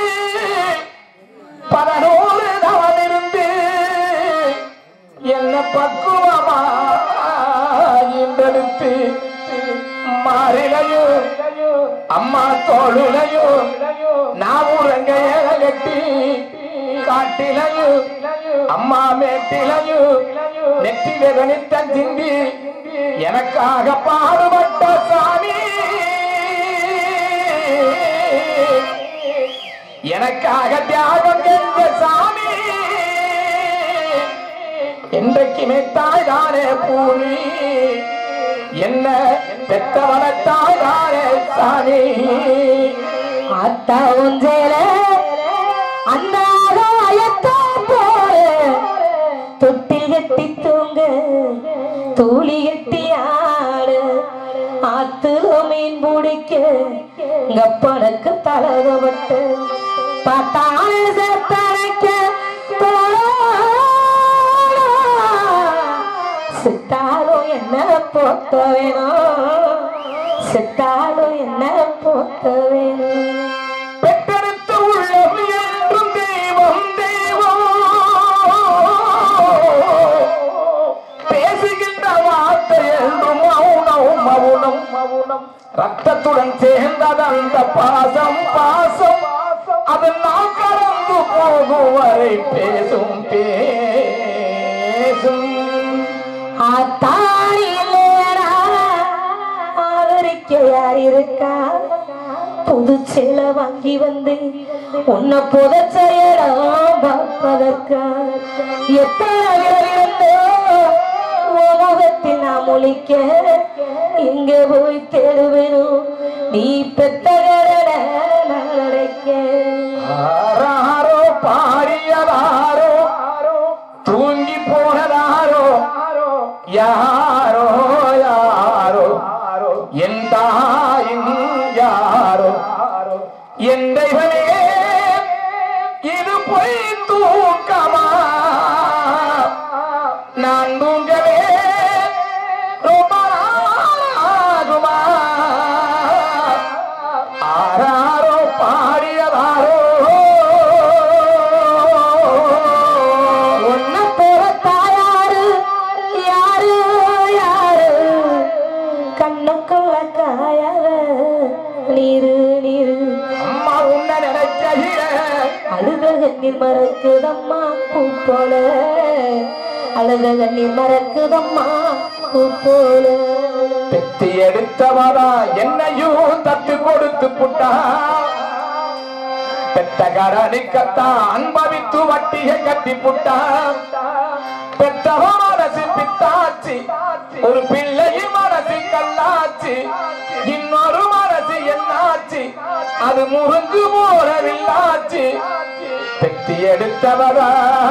பதினோரு தவமிருந்து என்ன பக்குவமா இன்றெடுத்து மாறிலையும் அம்மா தோளுலையும் நான் உறங்க கட்டி காட்டிலையும் அம்மா மேட்டிலையும் நெற்றில கணித்த சிந்தி எனக்காக பாடுபட்ட சாமி எனக்காக தியாகம் செஞ்ச சாமி என்றைக்குமே தாய் தானே பூமி என்ன பெத்தவன தாய் தானே சாமி அத்தா உஞ்சேல அந்த ஆகாயத்தா போல தொட்டில் கட்டி தூங்க தூளி கட்டி ஆடு ஆத்துல மீன் பிடிக்க கப்பனுக்கு தலகப்பட்டு பார்த்தாலே சேர்த்தனைக்க சித்தாலும் என்ன போத்த வேணும் சித்தாலும் என்ன போத்த வேணும் பெற்றெடுத்த உள்ளம் என்றும் தெய்வம் தெய்வம் பேசுகின்ற வார்த்தை என்றும் மௌனம் மௌனம் மௌனம் ரத்தத்துடன் சேர்ந்தது அந்த பாசம் பாசம் அது நாம் கடந்து போகும் வரை பேசும் பேசும் ஆத்தாயிலேடா ஆதரிக்க யார் இருக்கா புது சேல வாங்கி வந்து உன்னை புதைச்சையடம் பார்ப்பதற்கா எத்தனை விரல் இருந்தோ உன் முகத்தில் நான் முழிக்க எங்க போய் தேடுவேனும் நீ பெத்த கடன நான் அடைக்க ஆராரோ பாடியதாரோ தூங்கி போனதாரோ யாரோ யாரோ என் தாயின் யாரோ என் தெய்வமே இது பொய் தூக்கமா நான் தூங்கவே ரொம்ப நாளாகுமா ஆராரோ பாடியதாரோ உன்னை போல தாயாரு யாரு யாரு கண்ணுக்குள்ள காயார நீரு நீரு அம்மா உன்னை நினைக்கையில அழுத கண்ணீர் மறக்குதம்மா பூ போல அழுத கண்ணீர் மறக்குதம்மா பூ போல பெத்தி எடுத்தவரா என்னையும் தத்து கொடுத்து புட்டா பெத்த கடனுக்கத்தான் அன்பவித்து வட்டியை கட்டி புட்டா பெத்தவ மனசு பித்தாச்சு ஒரு பிள்ளையின் மனசு கல்லாச்சு இன்னொரு மனசு என்னாச்சு அது முறிஞ்சு போறவில்லாச்சு பெத்தி எடுத்தவரா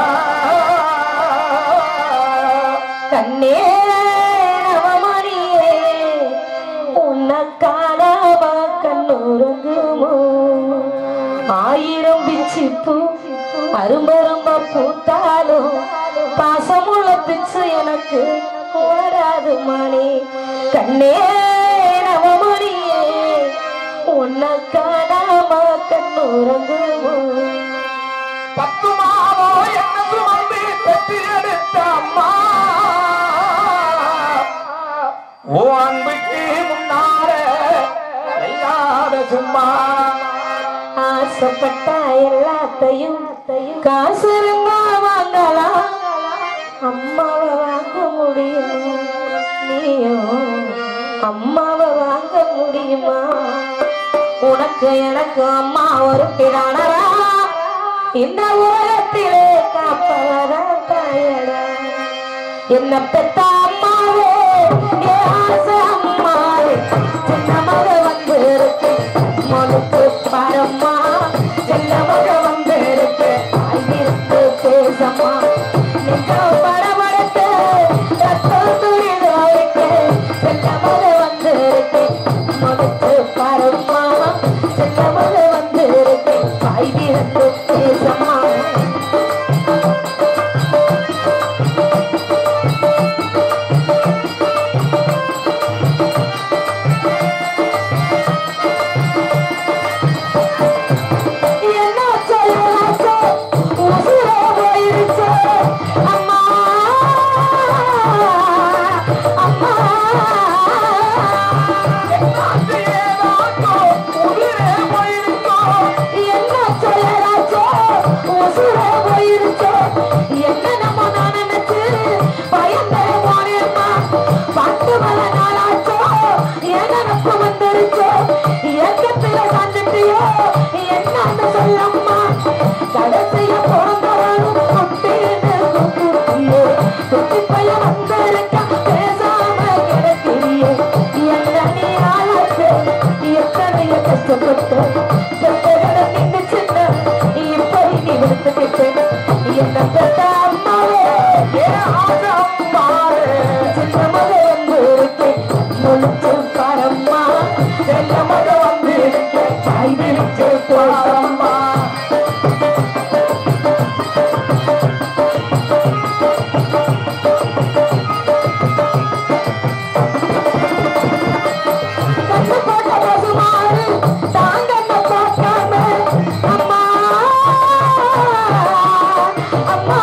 கண்ணே நவமணியே உன்னை காணாம கண்ணுறங்குமோ ஆயிரம் பிச்சு பூ அரும்பரும்ப பூத்தாலும் பாசமுள்ள பிச்சு எனக்கு ஓடாது மணி கண்ணே நவமணியே உன்னை காணாம கண்ணுறங்குமோ பத்து மாதோ என்ன சுமந்து பெற்று எடுத்த அம்மா ஓ அன்புக்கு முன்னால எல்லாத சும்மா ஆசைப்பட்ட எல்லாத்தையும் காசு இருந்தா வாங்கலாம் அம்மாவை வாங்க முடியும் நீயும் அம்மாவை வாங்க முடியுமா உனக்கு எனக்கு அம்மா ஒரு பிராணரா இந்த உலகத்திலே காப்பவதான் தாயடா என்ன பெத்த அம்மாவே என் ஆசை அம்மாவே சின்ன மக வந்து இருக்கு மனுக்கு பாரம்மா சின்ன மக வந்து இருக்கு ஆயிருக்கு பேசம்மா நிக்க படபடத்து ரத்தம் துரிது அவருக்கு வந்திருக்க பேசாம கிடக்கிறியே என்ன நீ ஆளாச்சு எத்தனைய கஷ்டப்பட்டு பெற்றவரை நின்று சின்ன இப்படி நீ விடுத்துக்கிட்டு என்ன பெற்ற அம்மாவே ஏன் ஆசை அம்மாவே சின்ன மக வந்து இருக்கேன் முழுத்து பாரம்மா செல்ல மக வந்து இருக்கேன் தாய் விரிச்சு போறம்மா கண்ணு போட்ட பசுமாடு தாங்கன்னு பார்க்காம அம்மா அம்மா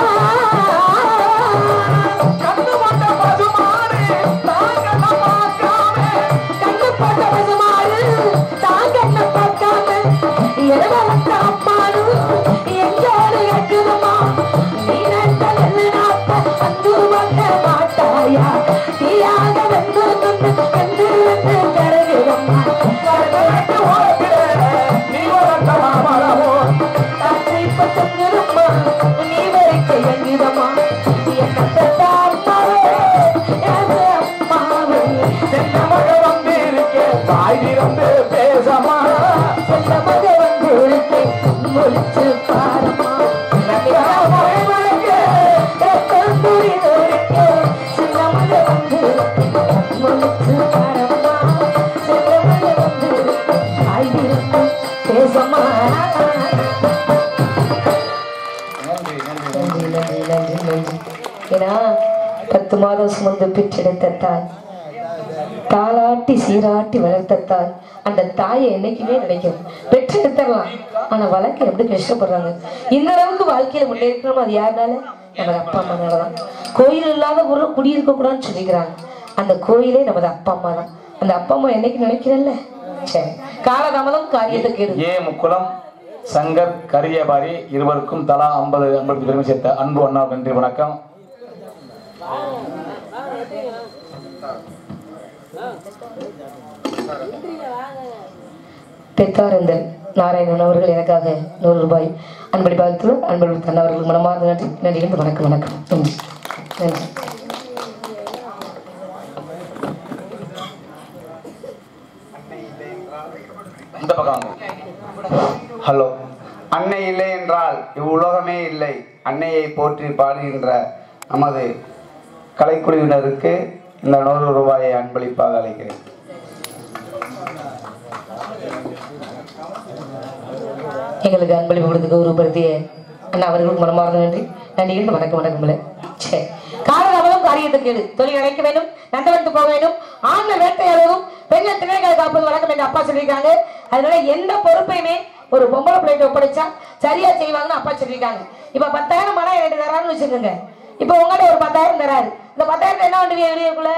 கண்ணு போட்ட பசுமாடு தாங்கன்னு பார்க்காம கண்ணு போட்ட பசுமாடு தாங்கன்னு பார்க்காம இரவலத்த அம்மாடு எங்கோடு இருக்குதுமா நீ நட்ட நாட்ட வந்து வந்த மாட்டாயா தீயாக வந்து வந்து வந்து வந்து கருகிறம்மா கருகிறட்டு ஓடுகிற நீ வளர்த்த மாமரமோ காற்றை பத்துங்கிறம்மா நீ வரைக்க எங்கிதம்மா என்ன பெற்ற அம்மாவே என் அம்மாவே செல்ல மக வந்து இருக்கேன் தாய் திறந்து பேசமா செல்ல மக வந்து இருக்கேன் முழிச்சு பாரம்மா பேசமா நன்றி நன்றி நன்றி நன்றி நன்றி நன்றி ஏன்னா பத்து மாதம் சுமந்து பெற்றெடுத்த தாய் தாளாட்டி சீராட்டி வளர்த்த தாய் அந்த தாயை என்னைக்குமே நினைக்கும் பெற்றெடுத்துடலாம் ஆனா வளர்க்க எப்படி கஷ்டப்படுறாங்க இந்த அளவுக்கு வாழ்க்கையில முன்னேற்றணும் அது யாருனால நமது அப்பா அம்மானால தான் கோயில் இல்லாத ஊர்ல குடியிருக்க கூடாதுன்னு சொல்லிக்கிறாங்க அந்த கோயிலே நமது அப்பா அம்மா தான் அந்த அப்பா அம்மா என்னைக்கு நினைக்கிறல்ல சரி காலதாமதம் காரியத்தை கேடு ஏ முக்குளம் சங்கர் கரியபாரி இருவருக்கும் தலா ஐம்பது ஐம்பது பெருமை சேர்த்த அன்பு அண்ணா நன்றி வணக்கம் பெத்தாரந்தல் நாராயணன் அவர்கள் எனக்காக நூறு ரூபாய் அன்படி பாகத்தில் அன்படி தன் அவர்கள் மனமார்ந்த நன்றி நன்றி என்று வணக்கம் வணக்கம் நன்றி நன்றி இந்த பக்கம் வாங்க ஹலோ அன்னை இல்லை என்றால் இவ்வுலகமே இல்லை அன்னையை போற்றி பாடுகின்ற நமது கலைக்குழுவினருக்கு இந்த நூறு ரூபாயை அன்பளிப்பாக அளிக்கிறேன் எங்களுக்கு அன்பளிப்பு கொடுத்து கௌரவப்படுத்திய அண்ணா அவர்களுக்கு மனமார்ந்த நன்றி நன்றி என்று வணக்கம் வணக்கம் சரி காலதாமதம் காரியத்தை கேடு தொழில் அழைக்க வேண்டும் நந்தவனத்து போக வேண்டும் ஆண்கள் வேட்டையாடவும் பெண்கள் திணைகளை காப்பது வழக்கம் எங்க அப்பா சொல்லியிருக்காங்க அதனால எந்த பொறுப்பையுமே ஒரு பொம்பளை பிள்ளைகிட்ட ஒப்படைச்சா சரியா செய்வாங்கன்னு அப்பா சொல்லியிருக்காங்க இப்ப பத்தாயிரம் மழை ரெண்டு தரான்னு வச்சுக்கோங்க இப்ப உங்கள்ட்ட ஒரு பத்தாயிரம் தராரு இந்த பத்தாயிரத்தை என்ன பண்ணுவீங்க வெளியக்குள்ள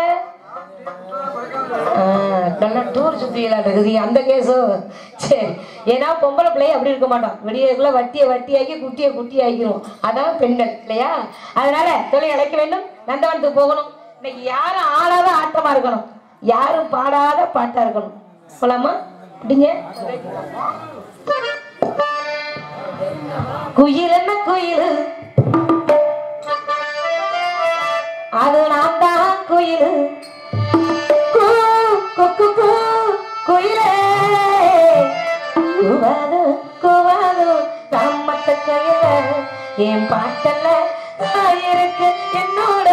ஆஹ், நல்லா டூர் சுத்தியலா இருக்குது அந்த கேஸும் சரி ஏன்னா பொம்பளை பிள்ளைய அப்படி இருக்க மாட்டோம் வெளியக்குள்ள வட்டியை வட்டியாக்கி குட்டியை குட்டி ஆக்கிரும் அதான் பெண்கள் இல்லையா அதனால தொழில் அழைக்க வேண்டும் நந்தவனத்துக்கு போகணும் இன்னைக்கு யாரும் ஆடாத ஆட்டமா இருக்கணும் யாரும் பாடாத பாட்டா இருக்கணும் போலாமா அப்படிங்க குயில் என்ன குயில் அது நான் தான் குயில் கூ, குக்கு, கூ, குயிலே கூவாது கூவாது கம்மத்த குயில என் பாட்டல்ல இருக்கு என்னோட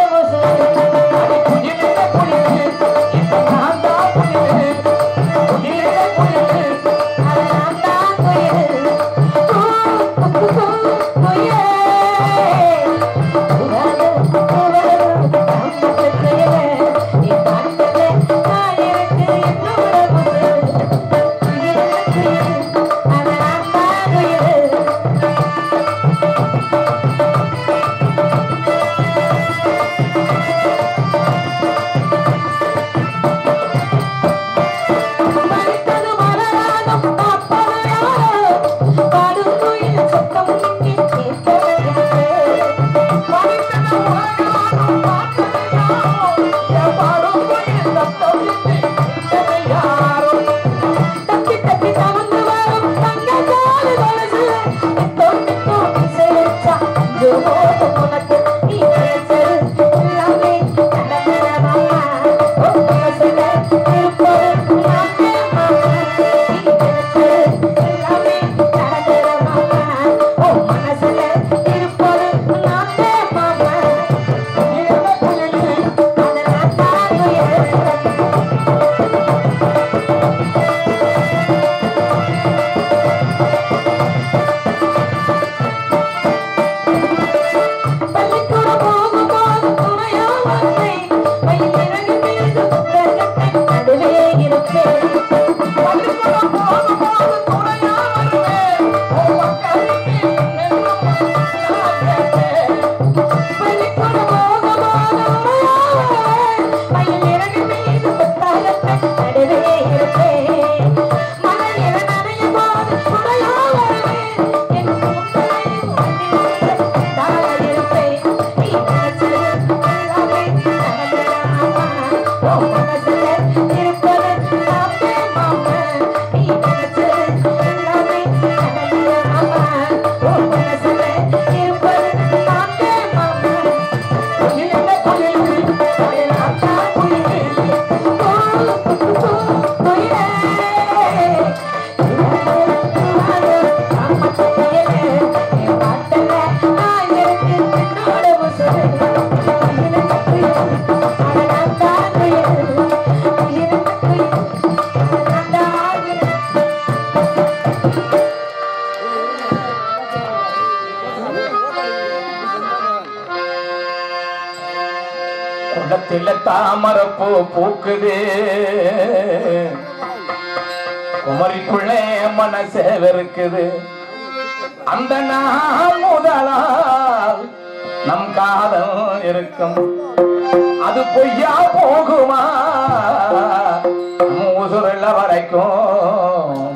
Yeah. உன் மனசுல இருப்பது நானே மாமா நீ நினைச்சது எல்லாமே நடந்தது மாமா உன் மனசுல இருப்பது நானே மாமா குயிலுங்க குயிலுங்க குயிலாத்தா குயிலுங்க குயிலே குளத்தில தாமரப்பூ பூக்குது குமரிக்குள்ளே மனசே வெறுக்குது அந்த நாள் முதலால் நம் காதல் இருக்கும் அது பொய்யா போகுமா உசுருள்ள வரைக்கும்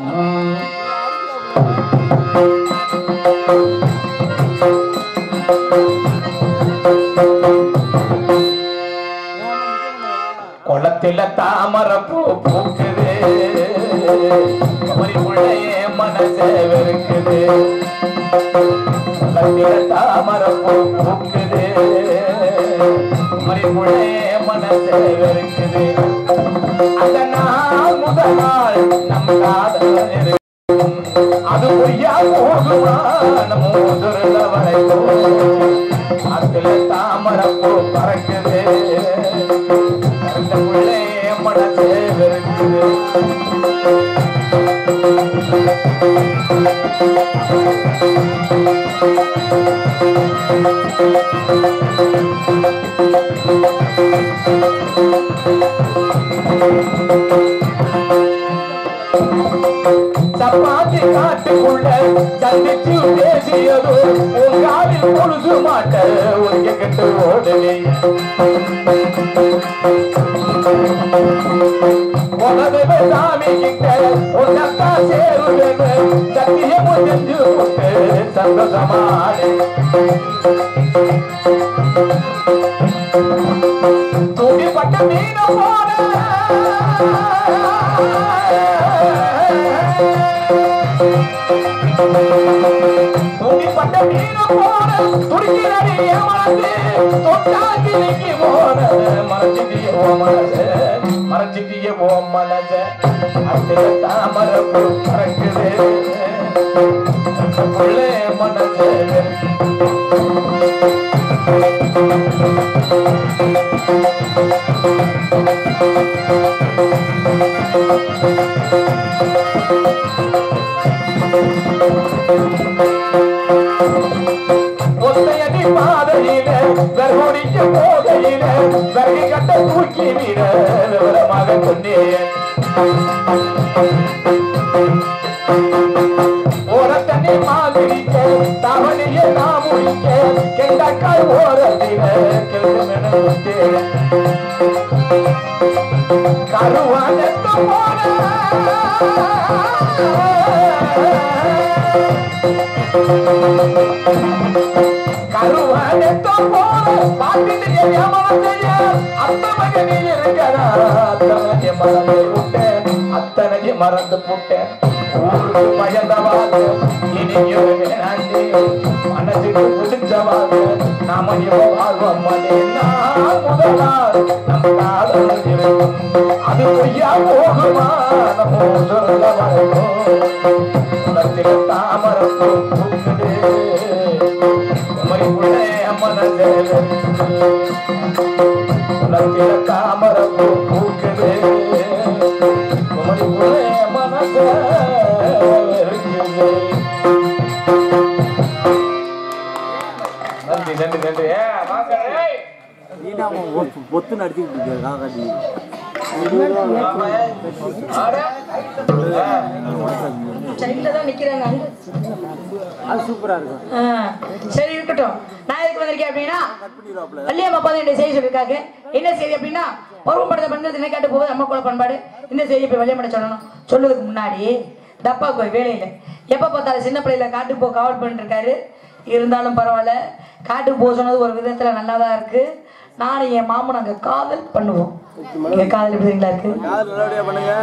குளத்தில தாமரப்பூ பூக்குது குமரிக்குள்ளே மனசே வெறுக்குது குளத்தில தாமரப்பூ பூக்குது குமரிக்குள்ளே மனசே வெறுக்குது அந்த நாள் முதல் நாள் நம் காதல் இருக்கும் அது பொய்யா போகுமா நம்ம உதிரில் வரைக்கும் அதுல தாமரப்பூ பறக்குது உள்ளே மனசே வெறுக்குது சப்பாத்தி காட்டுக்குள்ள சந்திச்சு பேசியதோ உன் காலில் பொழுது மாட்ட ஒதுங்க கட்டு ஓடலே உலகமே சாமி கிட்ட உன்னத்தா சேருவேன்னு சத்தியமும் செஞ்சு விட்டு சந்தோஷமானே துணிப்பட்ட மீன போன துணிப்பட்ட மீன போன துடிக்கிறாடி ஏமாந்து தொட்டாக்கிலிக்கு போன மறைச்சிட்டிய ஓ மனச மறைச்சிட்டிய ஓ மனச அத்தில தாமரை பூ பறக்குது உள்ளே மனசே ஒத்தையடி பாதையில கர்ப்படிக்க போகையில கருகி கட்ட தூக்கி விட விவரமாக சொன்னேன் ஓர தண்ணி மாதிரிக்க தவணைய நான் முடிக்க கெண்டக்காய் ஓரத்தில கிழமென விட்டேன் கருவானத்து போன கருவானத்து போன பாட்டிட்டு ஏமாந்தைய அத்த மகனே இருக்கிறா அத்தனைக்கு மறந்து விட்டேன் அத்தனைக்கு மறந்து விட்டேன் ஊருக்கு பயந்தவாங்க இனியும் வேணாண்டி மனசுக்கு பிடிச்சவாங்க நாம இவ வாழ்வோம் நான் முதலால் நம் காதல் இருக்கும் அது பொய்யா போகுமா நம்ம சொல்ல வரைக்கும் குளத்தில தாமரப்பு பூக்குது உமைக்குள்ளே மனசே குளத்தில தாமரப்பு பூக்குது உமைக்குள்ளே மனசே இருக்குது நன்றி நன்றி நன்றி ஏ, வாங்க, ஏய். பொத்து நடிச்சுக்கிட்டு இருக்காரு காக்காட்டி சைட்ல தான் நிக்கிறாங்க அங்க. அது சூப்பரா இருக்கும் ஆ, சரி இருக்கட்டும் நான் எதுக்கு வந்திருக்கேன் அப்படின்னா வள்ளியம்மா அப்பா என்னுடைய செய்தி சொல்லியிருக்காங்க என்ன செய்தி அப்படின்னா பருவப்படுத்த பண்றது என்ன கேட்டு போகுது அம்மா குல பண்பாடு இந்த செய்தி போய் வள்ளியம்மட சொல்லணும் சொல்றதுக்கு முன்னாடி தப்பாக்கு ஒரு வேலையில எப்ப பார்த்தாலும் சின்ன பிள்ளையில காட்டுக்கு போ காவல் பண்ணிட்டு இருக்காரு இருந்தாலும் பரவாயில்ல காட்டுக்கு போக சொன்னது ஒரு விதத்துல நல்லா தான் இருக்கு நானும் என் மாமன் அங்க காதல் பண்ணுவோம் எங்க காதல் எப்படிங்களா இருக்கு யார் நல்லபடியா பண்ணுங்க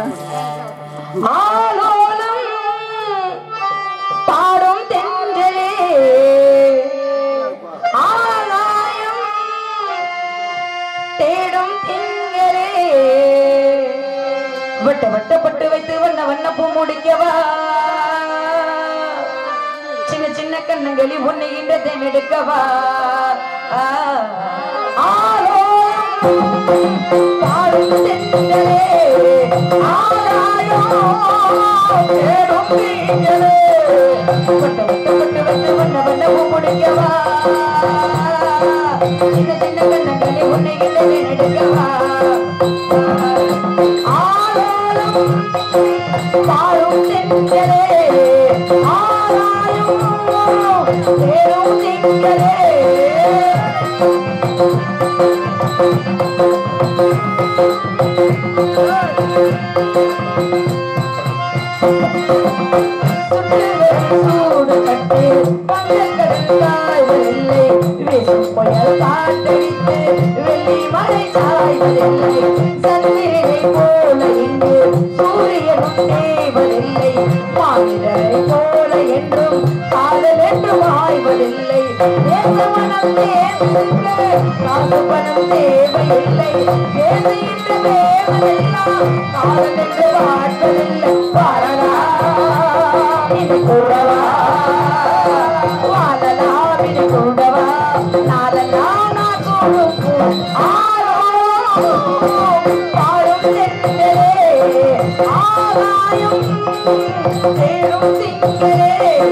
ஆலோலம் பாடும் தென்றலே ஆகாயம் தேடும் திங்களே வட்ட வட்ட பட்டு வைத்து வண்ண வண்ண பூ முடிக்கவா சின்ன சின்ன கண்ணங்களி உன்னை இந்த தேனெடுக்கவா ஆலோலம் பாடும் தென்றலே ஆகாயம் தேடும் திங்களே வட்ட வட்ட பட்டு வைத்து வண்ண வண்ண பூ முடிக்கவா சின்ன சின்ன கண்ணங்களி உன்னை இந்த தேனெடுக்கவா ஆலோலம் பாடும் தென்றலே ஆராயும் தேடும் திங்களே சூடு கட்டு பந்தக்கடல் தாழ்வதில்லை வீசும் புயல் காற்றடித்து வெள்ளி மழை சாய்வதில்லை சந்திரனை போல இன்று சூரியனும் தேய்வதில்லை மாநிலரை போல என்றும் காதல் என்று வாய்வதில்லை தேச மனம் தேர்ந்தெடுக்க காசு பணம் தேவையில்லை தேவையின்ற தேவையெல்லாம் காதல் என்று வாழ்வதில்லை வாழலா இது கூடவா வாழலா இது கூடவா நாளலா நான் கொடுக்கும் ஆரோ பாடும் தென்றலே ஆகாயம் தேடும் திங்களே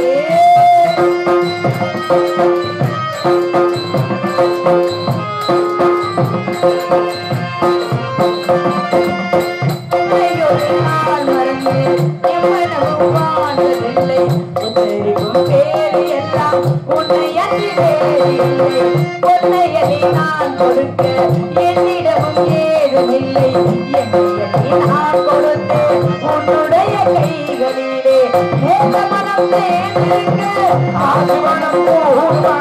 உன்னையொரு நாள் மறந்து எவ்வளவு வாழ்வதில்லை உத்தரிக்கும் பேரு எல்லாம் உன்னை அன்றி வேறு இல்லை பொன்னையனை நான் கொடுக்க என்னிடமும் ஏதுமில்லை என்னை நான் கொடுத்து உன்னுடைய கைகளிலே நேச மனம் சேர்ந்திருக்க ஆசு மனம் போமா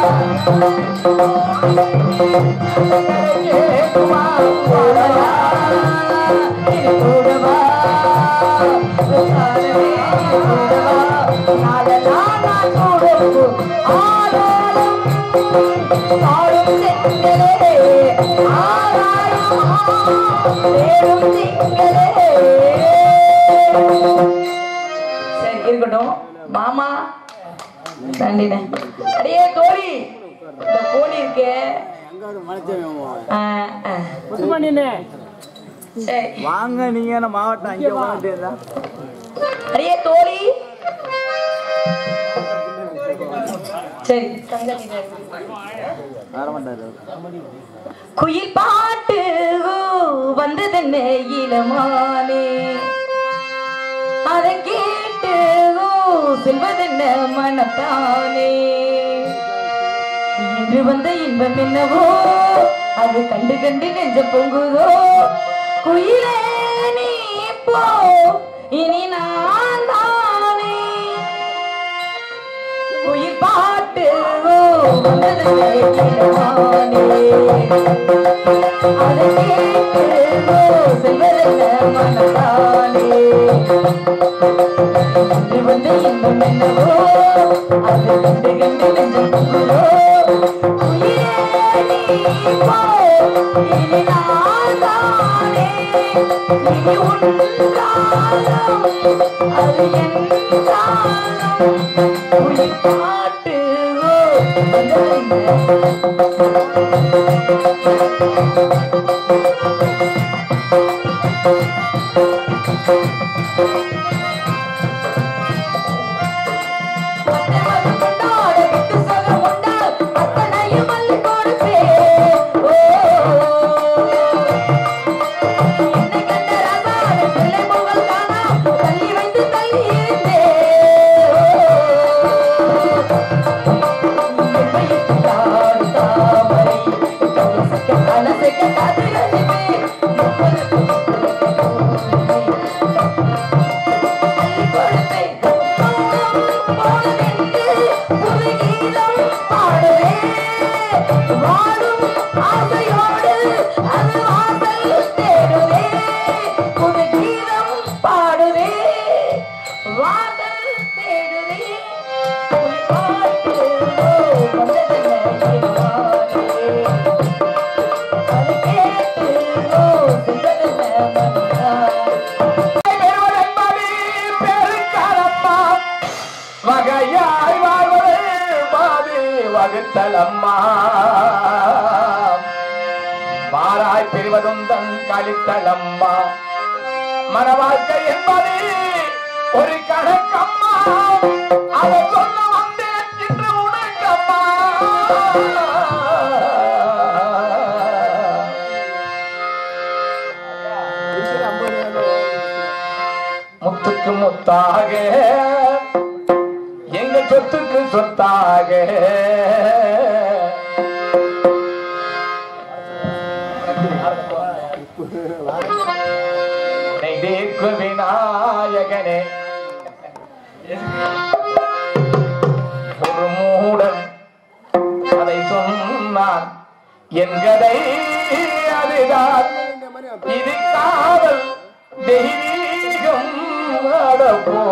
சரி இருக்கட்டும் மாமா நன்றிண்ணே அடியே தோழி இந்த கோழி இருக்கே எங்க ஒரு மனுஷன் ஆ, ஆ. புதுமணினே சரி வாங்க நீங்க என்ன மாவட்டம் அங்கே உட்காந்துட்டு அடியே தோழி சரி தங்கத்திட்ட வர மாட்டாரு குயில் பாட்டு ஓ, வந்ததென்ன இளமானே அதை கேட்டு ஓ, செல்வதென்ன மனத்தானே இன்று வந்த இன்பம் என்னவோ அது கண்டு கண்டு நெஞ்ச பொங்குதோ குயிலே நீ போ இனி நான் தானே குயில் பாட்டு ஓ, வந்ததென்ன இளமானே அதை கேட்டு ஓ, செல்வதென்ன மனத்தானே இன்று வந்த இன்பம் என்னவோ அது கண்டு கண்டு நெஞ்சம் பொங்குதோ உயிரே நீ போ இனி நான் தானே இனி உன் காலம் அது என் காலம் உயிர் பாட்டு ஓ, வந்ததென்ன தாமரை மாறாய் பிரிவதும் தன் கலித்தளம்மா மனவாழ்க்கை என்பது ஒரு கணக்கம்மா அதை சொல்ல வந்தேன் இன்று உனக்கம்மா முத்துக்கு முத்தாக எங்க சொத்துக்கு சொத்தாக நெய்தீர்க்கு விநாயகனே ஒரு மூடன் அதை சொன்னான் என் கதை அதுதான் இது காவல் தெய்வீகம் அடப்போ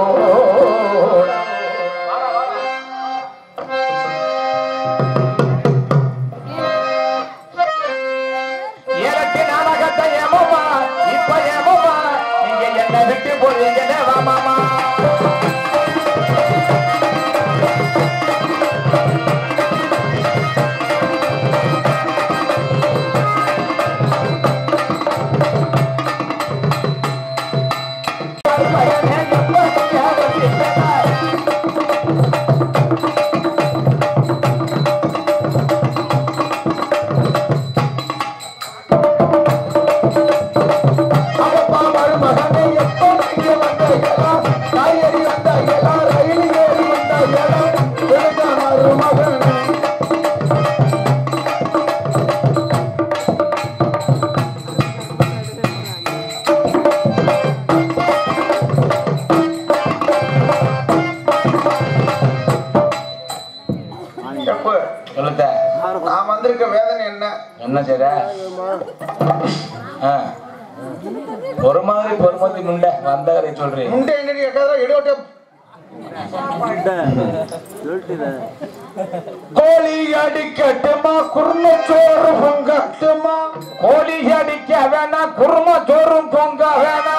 எனக்கு நாடகத்தை ஏமோமா இப்ப ஏமோமா நீங்க என்ன விட்டு போறீங்க மாமா எப்ப சொல்லுத்த நான் வந்திருக்க வேதனை என்ன என்ன செய்ற ஆ. ஒரு மாதிரி பொறுமத்தி முண்டை வந்த கதை சொல்றேன் முண்டை என்னடி கேட்காத எடுவட்ட சொல்லிட்டு கோழி அடிக்கட்டுமா குருமச்சோறு பொங்கட்டுமா கோழி அடிக்க வேணா குருமச்சோறும் பொங்க வேணா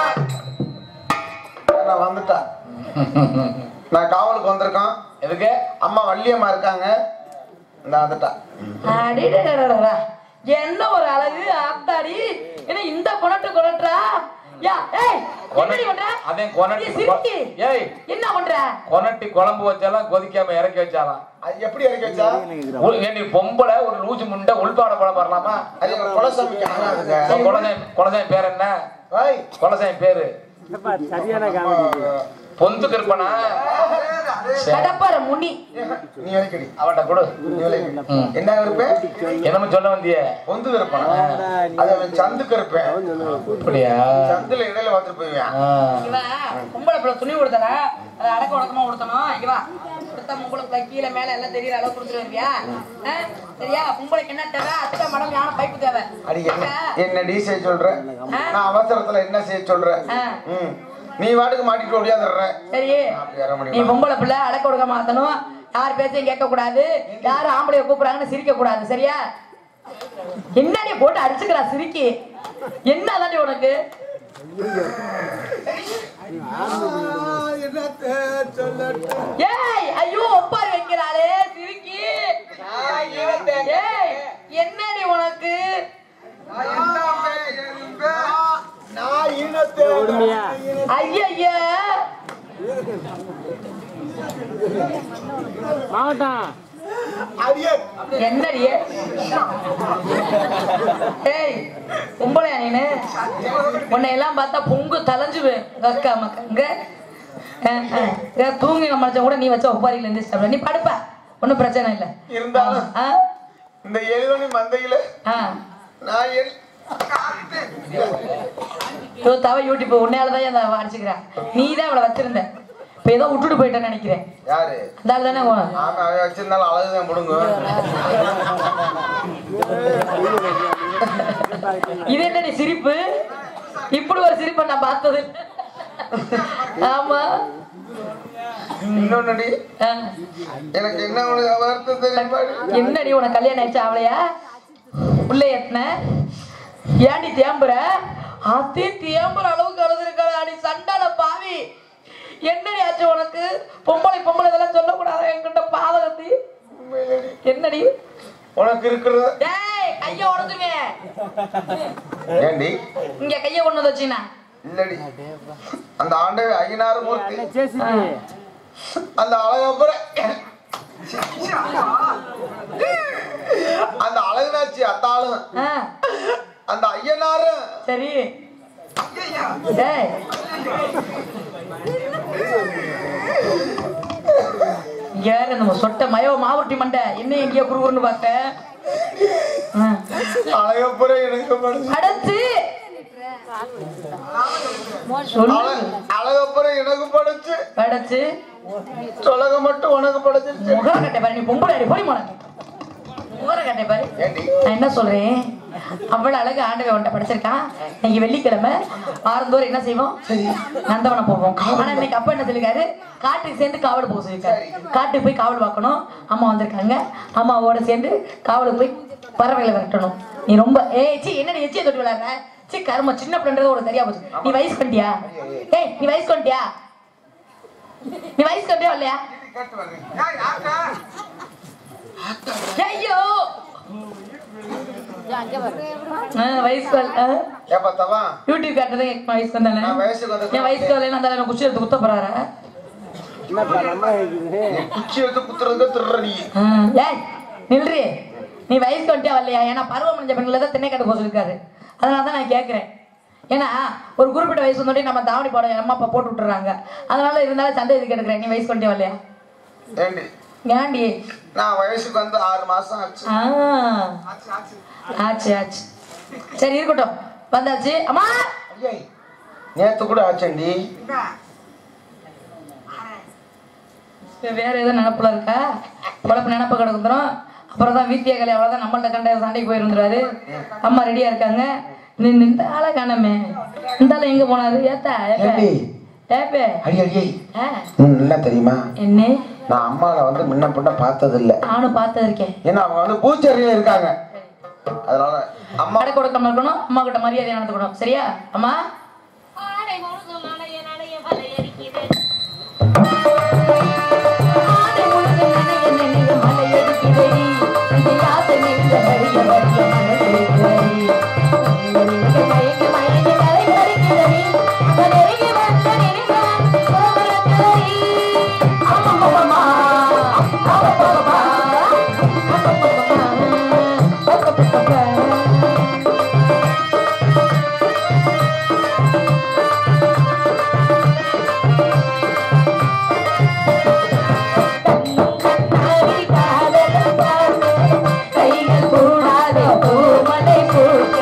நான் வந்துட்டேன் நான் காவலுக்கு வந்திருக்கோன் எதுக்கு அம்மா வள்ளியம்மா இருக்காங்க நான் வந்துட்டேன் அடிடடடடடா. என்ன ஒரு அழகு ஆத்தாடி என்ன இந்த கொணட்டு கொணட்டா யா ஏய் என்னடி பண்ற அதே கொனட்டி நீ சிரிக்கி. ஏய் என்ன பண்ற கொனட்டி குழம்பு வச்சாலாம் கொதிக்காம இறக்கி வச்சாலாம் அது எப்படி இறக்கி வச்சா உள்- ஏன் நீ பொம்பளை ஒரு லூசு முண்டை உள்பாட படம் வரலாமா அது எங்க குலசாமிக்கு ஆகாதுங்க உன் குலசாமி குலசாமி பேர் என்ன ஏய், குலசாமி பேரு சரியான காமெடி பொந்து கருப்பனா கடப்பார முனி நீ விலைக்கடி அவட்ட கொடு நீ விலைக்கடி ம். என்ன இருப்பேன் என்னமோ சொல்ல வந்தியே பொந்து இருப்பான் அது அவன் சந்துக்கு இருப்பேன் அப்படியா சந்துல இடையில பார்த்துட்டு போய்வேன் ஆ. இவன் பொம்பளை பிள்ளை துணி கொடுத்தனா அதை அடக்க உடக்கமா கொடுத்தணும் இங்க வா கொடுத்தா பொம்பளை பிள்ளை கீழே மேல எல்லாம் தெரியுற அளவு கொடுத்துட்டு வருவியா ஆ? சரியா பொம்பளைக்கு என்ன தேவை அத்தை மடம் யானை பைப்பு தேவை அடி என்ன என்னடி செய்ய சொல்ற நான் அவசரத்துல என்ன செய்ய சொல்றேன் ஆ. ம். நீ வாட்டுக்கு மாட்டிட்டு ஓடியாந்துடுற சரி அப்படி அரை மணி நீ பொம்பளை பிள்ளை அடக்க உடக்க மாத்தணும் யார் பேச்சையும் கேட்க கூடாது யாரும் ஆம்பளைய கூப்பிடுறாங்கன்னு சிரிக்க கூடாது சரியா என்னடி போட்டு அடிச்சுக்கிறா சிரிக்கி என்ன அதாண்டி உனக்கு ஏய் ஐயோ ஒப்பாரி வைக்கிறாளே சிரிக்கி ஏய் என்னடி உனக்கு உண்மையா ஐயா மாவட்டம் என்னடி ஏய் கும்பலையா நீனு உன்னை எல்லாம் பார்த்தா பொங்கு தலைஞ்சுவேன் அக்கா மக்கா இங்க அஹ், அஹ். இங்க தூங்கி மனுஷன் கூட நீ வச்ச ஒப்பாரியில இருந்து நீ படுப்ப ஒன்றும் பிரச்சனை இல்லை இருந்தாலும் ஆ இந்த எழுவணி மந்தையில ஆ நான் எல்- ஐயோ, தவ யூடியூப் உன்னையால தான் அடிச்சுக்கிறேன் நீ தான் அவளை வச்சிருந்த இப்ப ஏதோ விட்டுட்டு போயிட்டேன்னு நினைக்கிறேன் யாரு அந்த ஆள் தானே உன் ஆமா அவன் வச்சிருந்தாலும் அழகுதான் முடுங்கும் இது என்னடி சிரிப்பு இப்படி ஒரு சிரிப்பை நான் பார்த்தது இல்ல. ஆமா இன்னொன்னுடி ஆ. எனக்கு என்ன உனக்கு வருத்தம் தெரியுமா என்னடி உனக்கு கல்யாணம் ஆயிடுச்சு அவளையா உள்ள எத்தன ஏண்டி தேம்புற அத்தி தேம்புற அளவுக்கு அழுதுருக்காள் அடி சண்டால பாவி என்னடி ஆச்சு உனக்கு பொம்பளை பொம்பளை இதெல்லாம் சொல்லக்கூடாது என்கிட்ட பாதகத்தி என்னடி உனக்கு இருக்கிறது டேய் கைய உடச்சுருவேன் ஏண்டி இங்க கைய கொண்டு வந்து வச்சீனா இல்லடி அந்த ஆண்டவே ஐயனார் மூர்த்தி ஜேசிபி அந்த அழகப்புற அந்த அழகுனாச்சி அத்தாளும் ஆ, அந்த ஐயனாரும் சரி டேய் யாரு நம்ம சொட்ட மயோ மாவட்டி மண்டை என்ன எங்கேயோ குறுகுறுன்னு பார்த்தேன் ஆ. அழகப்புற எனக்கு படைச்சு அடைச்சு சொல்லு அழகப்புற எனக்கு படைச்சு அடைச்சு சொலக மட்டும் உனக்கு படைச்சிருச்சு முகர கட்டை பாரு நீ பொம்பளை அடி போடி மோனக்கு முகர கட்டை பாரு ஏண்டி நான் என்ன சொல்றேன் அவ்வளவு அழகு ஆண்டவன் உன்ட்ட படிச்சிருக்கான் இன்னைக்கு வெள்ளிக்கிழமை வாரந்தோறும் என்ன செய்வோம் நந்தவனம் போவோம் ஆனா இன்னைக்கு அப்பா என்ன சொல்லிருக்காரு காட்டுக்கு சேர்ந்து காவல் போக சொல்லிருக்காரு காட்டுக்கு போய் காவல் பார்க்கணும் அம்மா வந்திருக்காங்க அம்மாவோட சேர்ந்து காவலுக்கு போய் பறவைகளை விரட்டணும் நீ ரொம்ப ஏய் சி என்ன நீ எச்சியை தொட்டு விளையாடுற சி கரும சின்ன பிள்ளைன்றது ஒரு சரியா போச்சு நீ வயசு பண்ணிட்டியா ஏய் நீ வயசு பண்ணிட்டியா நீ வயசு பண்ணிட்டியா இல்லையா கேட்டு வர்றேன் ஏய், ஆத்தா. ஐயோ அங்கே வரு ஆ, வயசு வரல. ஆ? ஏப்பா தவா யூடியூப் காட்டுறது என் வயசுக்கு வந்தானே நான் வயசுக்கு வந்து என் வயசுக்கு வரல அந்த அளவு குச்சி எடுத்து குத்த போறாரு என்னப்பா நம்ம இருக்குது நீ குச்சி எடுத்து குத்துறதுக்கு திருற நீ ஏய் நில்றி நீ வயசுக்கு வந்துட்டே வரலையா ஏன்னா பருவம் முடிஞ்ச பெண்களை தான் திண்ணை கட்டு போக சொல்லிருக்காரு அதனால தான் நான் கேட்குறேன் ஏன்னா ஒரு குறிப்பிட்ட வயசு வந்தோடனே நம்ம தாவணி போட அம்மா அப்பா போட்டு விட்டுறாங்க அதனால இருந்தாலும் சண்டை இதுக்கு எடுக்கிறேன் நீ வயசுக்கு வந்துட்டே வரலையா ஏண்டி ஏன்டி நான் வயசுக்கு வந்து ஆறு மாசம் ஆச்சு ஆ ஆச்சு ஆச்சு சரி இருக்கட்டும் வந்தாச்சு அம்மா ஐயே, நேத்து கூட ஆச்சேண்டி இப்ப வேற ஏதோ நினப்புல இருக்கா பொழப்பு நினப்பு கிடக்குறோம் அப்புறம் தான் வீத்திய கலை அவ்வளோதான் நம்மள்ட்ட கண்ட சண்டைக்கு போயிருந்துருவாரு அம்மா ரெடியா இருக்காங்க நீ இந்த ஆளை காணமே இந்த ஆளை எங்க போனாரு ஏத்தா ஏப்பே ஏண்டி? ஏப்பே அடி அடியே ஆ, என்ன தெரியுமா என்ன நான் அம்மாவை வந்து முன்ன பின்ன பார்த்தது இல்ல நானும் பார்த்து இருக்கேன் ஏன்னா அவங்க வந்து பூச்சேரியில இருக்காங்க அதனால அம்மா கடை கொடுக்காம இருக்கணும் அம்மா கிட்ட மரியாதை நடந்துக்கணும் சரியா அம்மா ஆடை முழுதும் நனைய நனைய வலையடிக்குது ஆடை முழுதும் நனைய நனைய மலை அடிக்குதடி. இது யாசை நெஞ்ச வரிய வரிய மனசுக்குதடி. மயங்கி மயங்கி மயங்கி தலை கரைக்குதடி. அது நெருங்கி வந்த நினைவான் கோவலக்கடி. அம்மம்மம்மம்மா. அம்மம்மம்மம்மா. அம்மம்மம்மம்மா. அப்பப்பப்பப்பா. கண்ணாடி காதல் பார்க்க கைகள் கூடாதே பூமலை பூக்க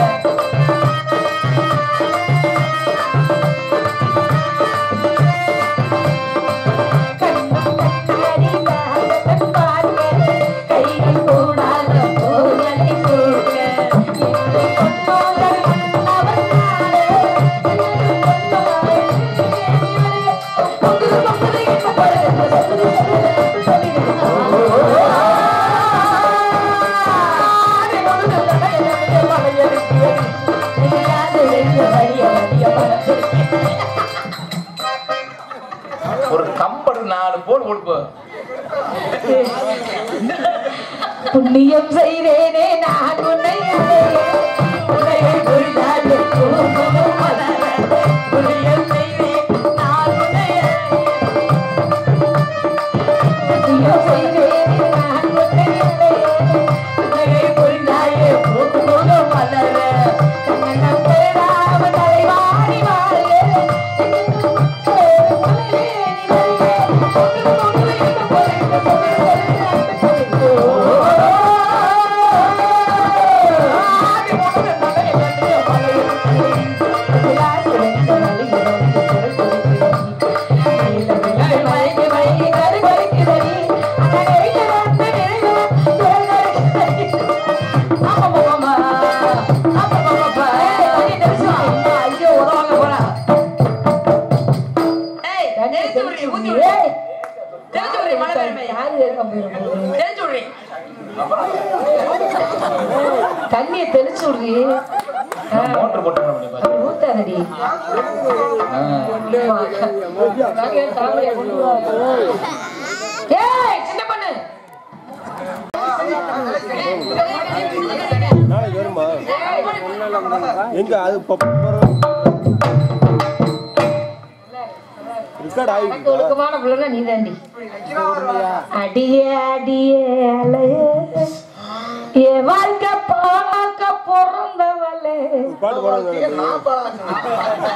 கண்ணாடி காதல் பார்க்க கைகள் கூடாதே பூமலை பூக்க என்று பொன்னோதல் அவன் நாடு என்று பொன்னோதல் பொங்குது பொங்குது என்ன படுது ஒரு கம்படு நாலு போல் கொடுப்பு புண்ணியம் செய்தேனே நான் உன்னை அடையேன். உன்னை புரிந்தாலே பூமுகம் மலர. புண்ணியம் செய்தேன் நான் உன்னை அடையேன். புண்ணியம் செய்தேனே நான் உன்னை அடையேன். உன்னை புரிந்தாலே பூமுகம் மலர. கண்ணனம் தேடாம தலைவாணி வாழ்க. ஐயோ உதவாங்க போறா ஏய், தெரிச்சு விடுறி, ஊத்தி விடுறி. தெரிச்சு விடுறி, மழை பெய்யுமே. தெரிச்சு விடுறி. தண்ணியை தெளிச்சு விடுறி மோட்டர் போட்டு பண்ண முடியும் பாரு. அப்படி ஊத்தாதடி ஆ. ஏய் சின்ன பொண்ணு நாளைக்கு வருமா எங்க அது ரெக்கார்ட் எனக்கு ஆகிருக்கு ஒழுக்கமான பிள்ளைங்க நீ தாண்டி அடியே அடியே அலையே என் வாழ்க்கை பார்க்க பிறந்தவளே பாட்டு பாடுங்க நான் பாழாக்கணும்.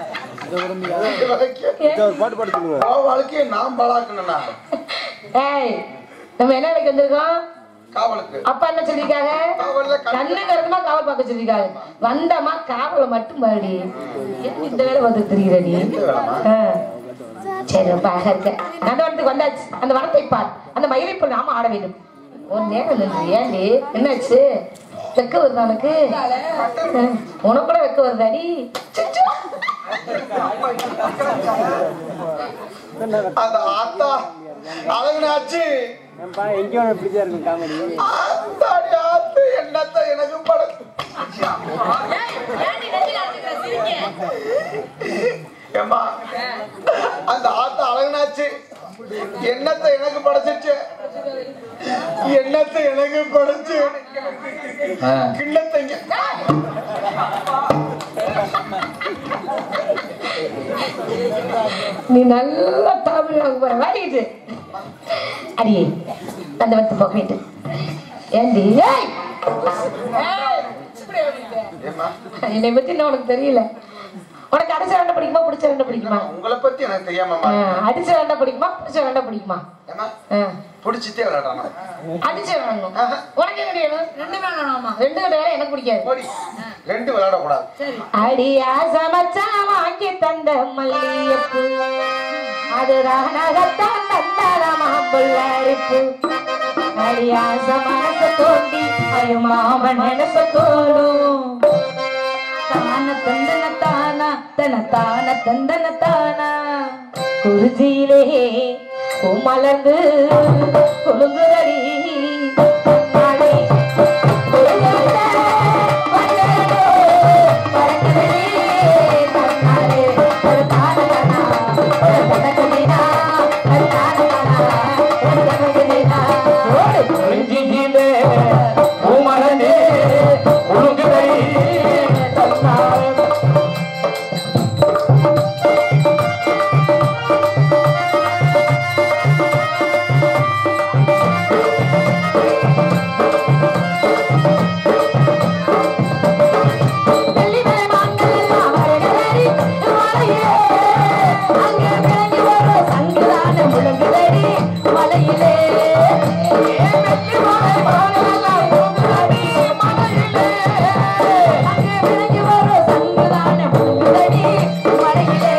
இந்த ஒரு பாட்டு பாட சொல்லுங்க அவன் வாழ்க்கையை நான் பாழாக்கணும்னா ஏய் நம்ம என்ன வேலைக்கு வந்திருக்கோம் காவலுக்கு அப்பா என்ன சொல்லிருக்காங்க காவல்ல கண்ணு கண்ணு கருமா காவல் பார்க்க சொல்லிருக்காங்க வந்தமா காவலை மட்டும் பாடி ஏன் இந்த வேலை வந்து தெரியுற நீ ஆ. சரி ரொம்ப அழகா இருக்க அந்த வனத்துக்கு வந்தாச்சு அந்த வனத்தை பார் அந்த மயிலை போல் நாம ஆட வேண்டும் உன் நேரம் நின்று ஏன்டி என்னாச்சு வெக்க வருதா உனக்கு ஆ. உனக்கு கூட வெக்க வருதாடி சிச்சு. அந்த ஆத்தா அழகுனாச்சு ஏன்பா எங்கேயோ பிடிச்சா இருக்கும் காமெடி ஆத்தாடி ஆத்து என்னத்த எனக்கு பட ஏம்மா அந்த ஆத்த அழகுனாச்சு என்னத்த எனக்கு படைச்சிச்சு என்னத்த எனக்கு படைச்சு ஆ. கிண்ணத்தை இங்க- நீ நல்லா தமிழ் போற வாடிக்கிட்டு அடியே அந்த வந்து போக வேண்டும் ஏண்டி ஏய்! ஏய்! இப்படி வந்துட்ட. ஏம்மா என்னை பத்தி என்ன உனக்கு தெரியல உனக்கு அடிச்ச வேண்ட பிடிக்குமா பிடிச்ச வேண்ட பிடிக்குமா உங்களை பத்தி எனக்கு தெரியாமம்மா ஆ, அடிச்ச வேண்ட பிடிக்குமா பிடிச்ச வேண்ட பிடிக்குமா ஏம்மா ஆ, பிடிச்சிட்டே விளையாடுறானா அடிச்ச வேணும் உனக்கு என்ன வேணும் ரெண்டு வேணுமா ரெண்டு கிட்ட வேலை எனக்கு பிடிக்காது போடி ரெண்டு விளையாடக்கூடாது அடியா சமைச்சா வாங்கி தந்த மல்லியப்பு அது ராணகத்தான் தந்தாரமா புள்ளரிப்பு அடியாச மனச தோண்டி அயுமாமன் மனச தோணும் தான தந்தன தானா தன தான தந்தன தானா குருஜியிலே பூ மலர்ந்து குலுங்குதடி நாளை குலுங்குத வந்ததோ பறக்குதடி தன்னாலே ஒரு தானகனா ஒரு தனக்குதினா ஒரு தானகனா ஒரு தனக்குதினா ஓடு குறிஞ்சியிலே பூமலனே உழுகுதை தன்னாலே வெள்ளிமலை மான்கள் எல்லாம் வருகிறடி, மலையே. அங்கே விளங்கி வரும் சங்குதான முழங்குதடி, மலையிலே. வெள்ளிமலை மான்கள் எல்லாம் முழங்குதடி, மலையிலே. அங்கே விளங்கி வரும் சங்குதான முழங்குதடி, மலையிலே.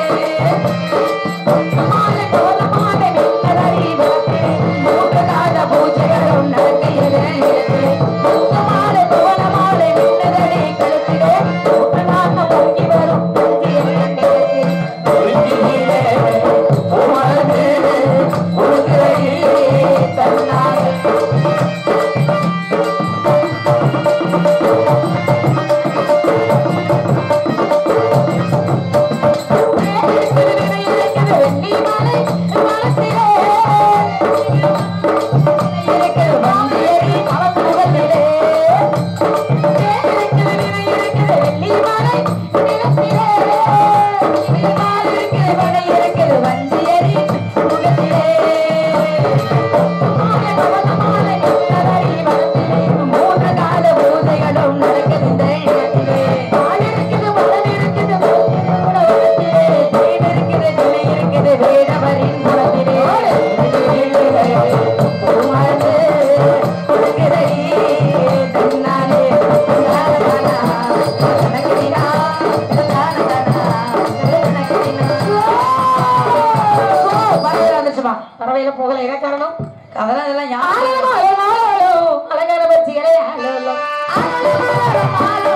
மாலை கோலமாக நின்றதடி விளக்கிலே, மூன்றுகால பூஜைகளும் நடக்கையிலே. மாலை கோலமாக நின்றதடி கழுத்திலே, மூன்றுகால பொங்கி வரும் பூஜையிலே. குறிஞ்சியிலே பூமலனே உழுகுதை தன்னாலே வெள்ளி மாலை மனசிலே எனக்கு வாங்கியடி அவசரத்திலே வெள்ளி மாலை நிலத்திலே மாலை இருக்குது வடை இருக்குது வந்தியடி முகத்திலே மாலை பவள மாலை நின்றதடி வனத்திலே மூன்று கால பூஜைகளும் நடக்குது இந்த இடத்திலே ஆள் இருக்குது மலர் இருக்குது மூங்கில் கூட வனத்திலே தேன் இருக்குது துணை இருக்குது வேடவரின் குலத்திலே உமது கொடுக்கிறடி தன்னாலே தன்னாலதானா, தனக்கினா, தன்னாலதானா, தனக்கினா. ஓ, பறவை வந்துச்சுமா. பறவையில போகல என்ன காரணம் அதெல்லாம் இதெல்லாம் யாரும் அலங்கார பச்சிகளே ஆலோ ஆலோ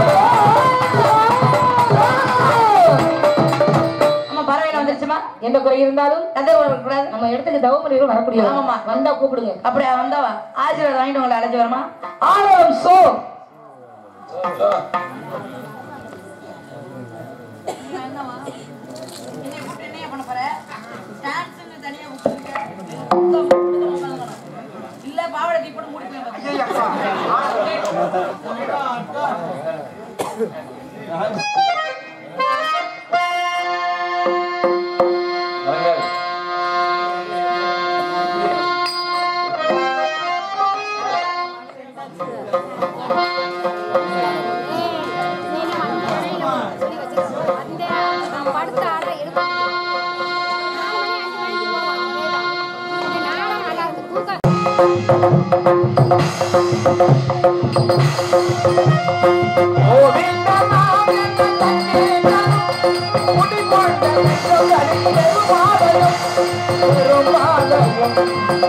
என்ன குறை இருந்தாலும் கதை கூடாது நம்ம இடத்துக்கு தவமணிகள் வரக்கூடிய ஆமாமா. வந்தா கூப்பிடுங்க அப்படியே வந்தாவா ஆசீர்வாதம் வாங்கிட்டு உங்களை அழைச்சி வரமா ஆலயம் சோ இல்ல பாவடை இப்படி முடிப்பேன் வரங்கள். படுத்த ஆடா எடுக்க நாலு மணி அஞ்சு மணிக்கு போவாங்க இந்த நாடகம் நல்லா இருக்கு தூக்கம் முடிக்கொண்ட பெருமாளையும்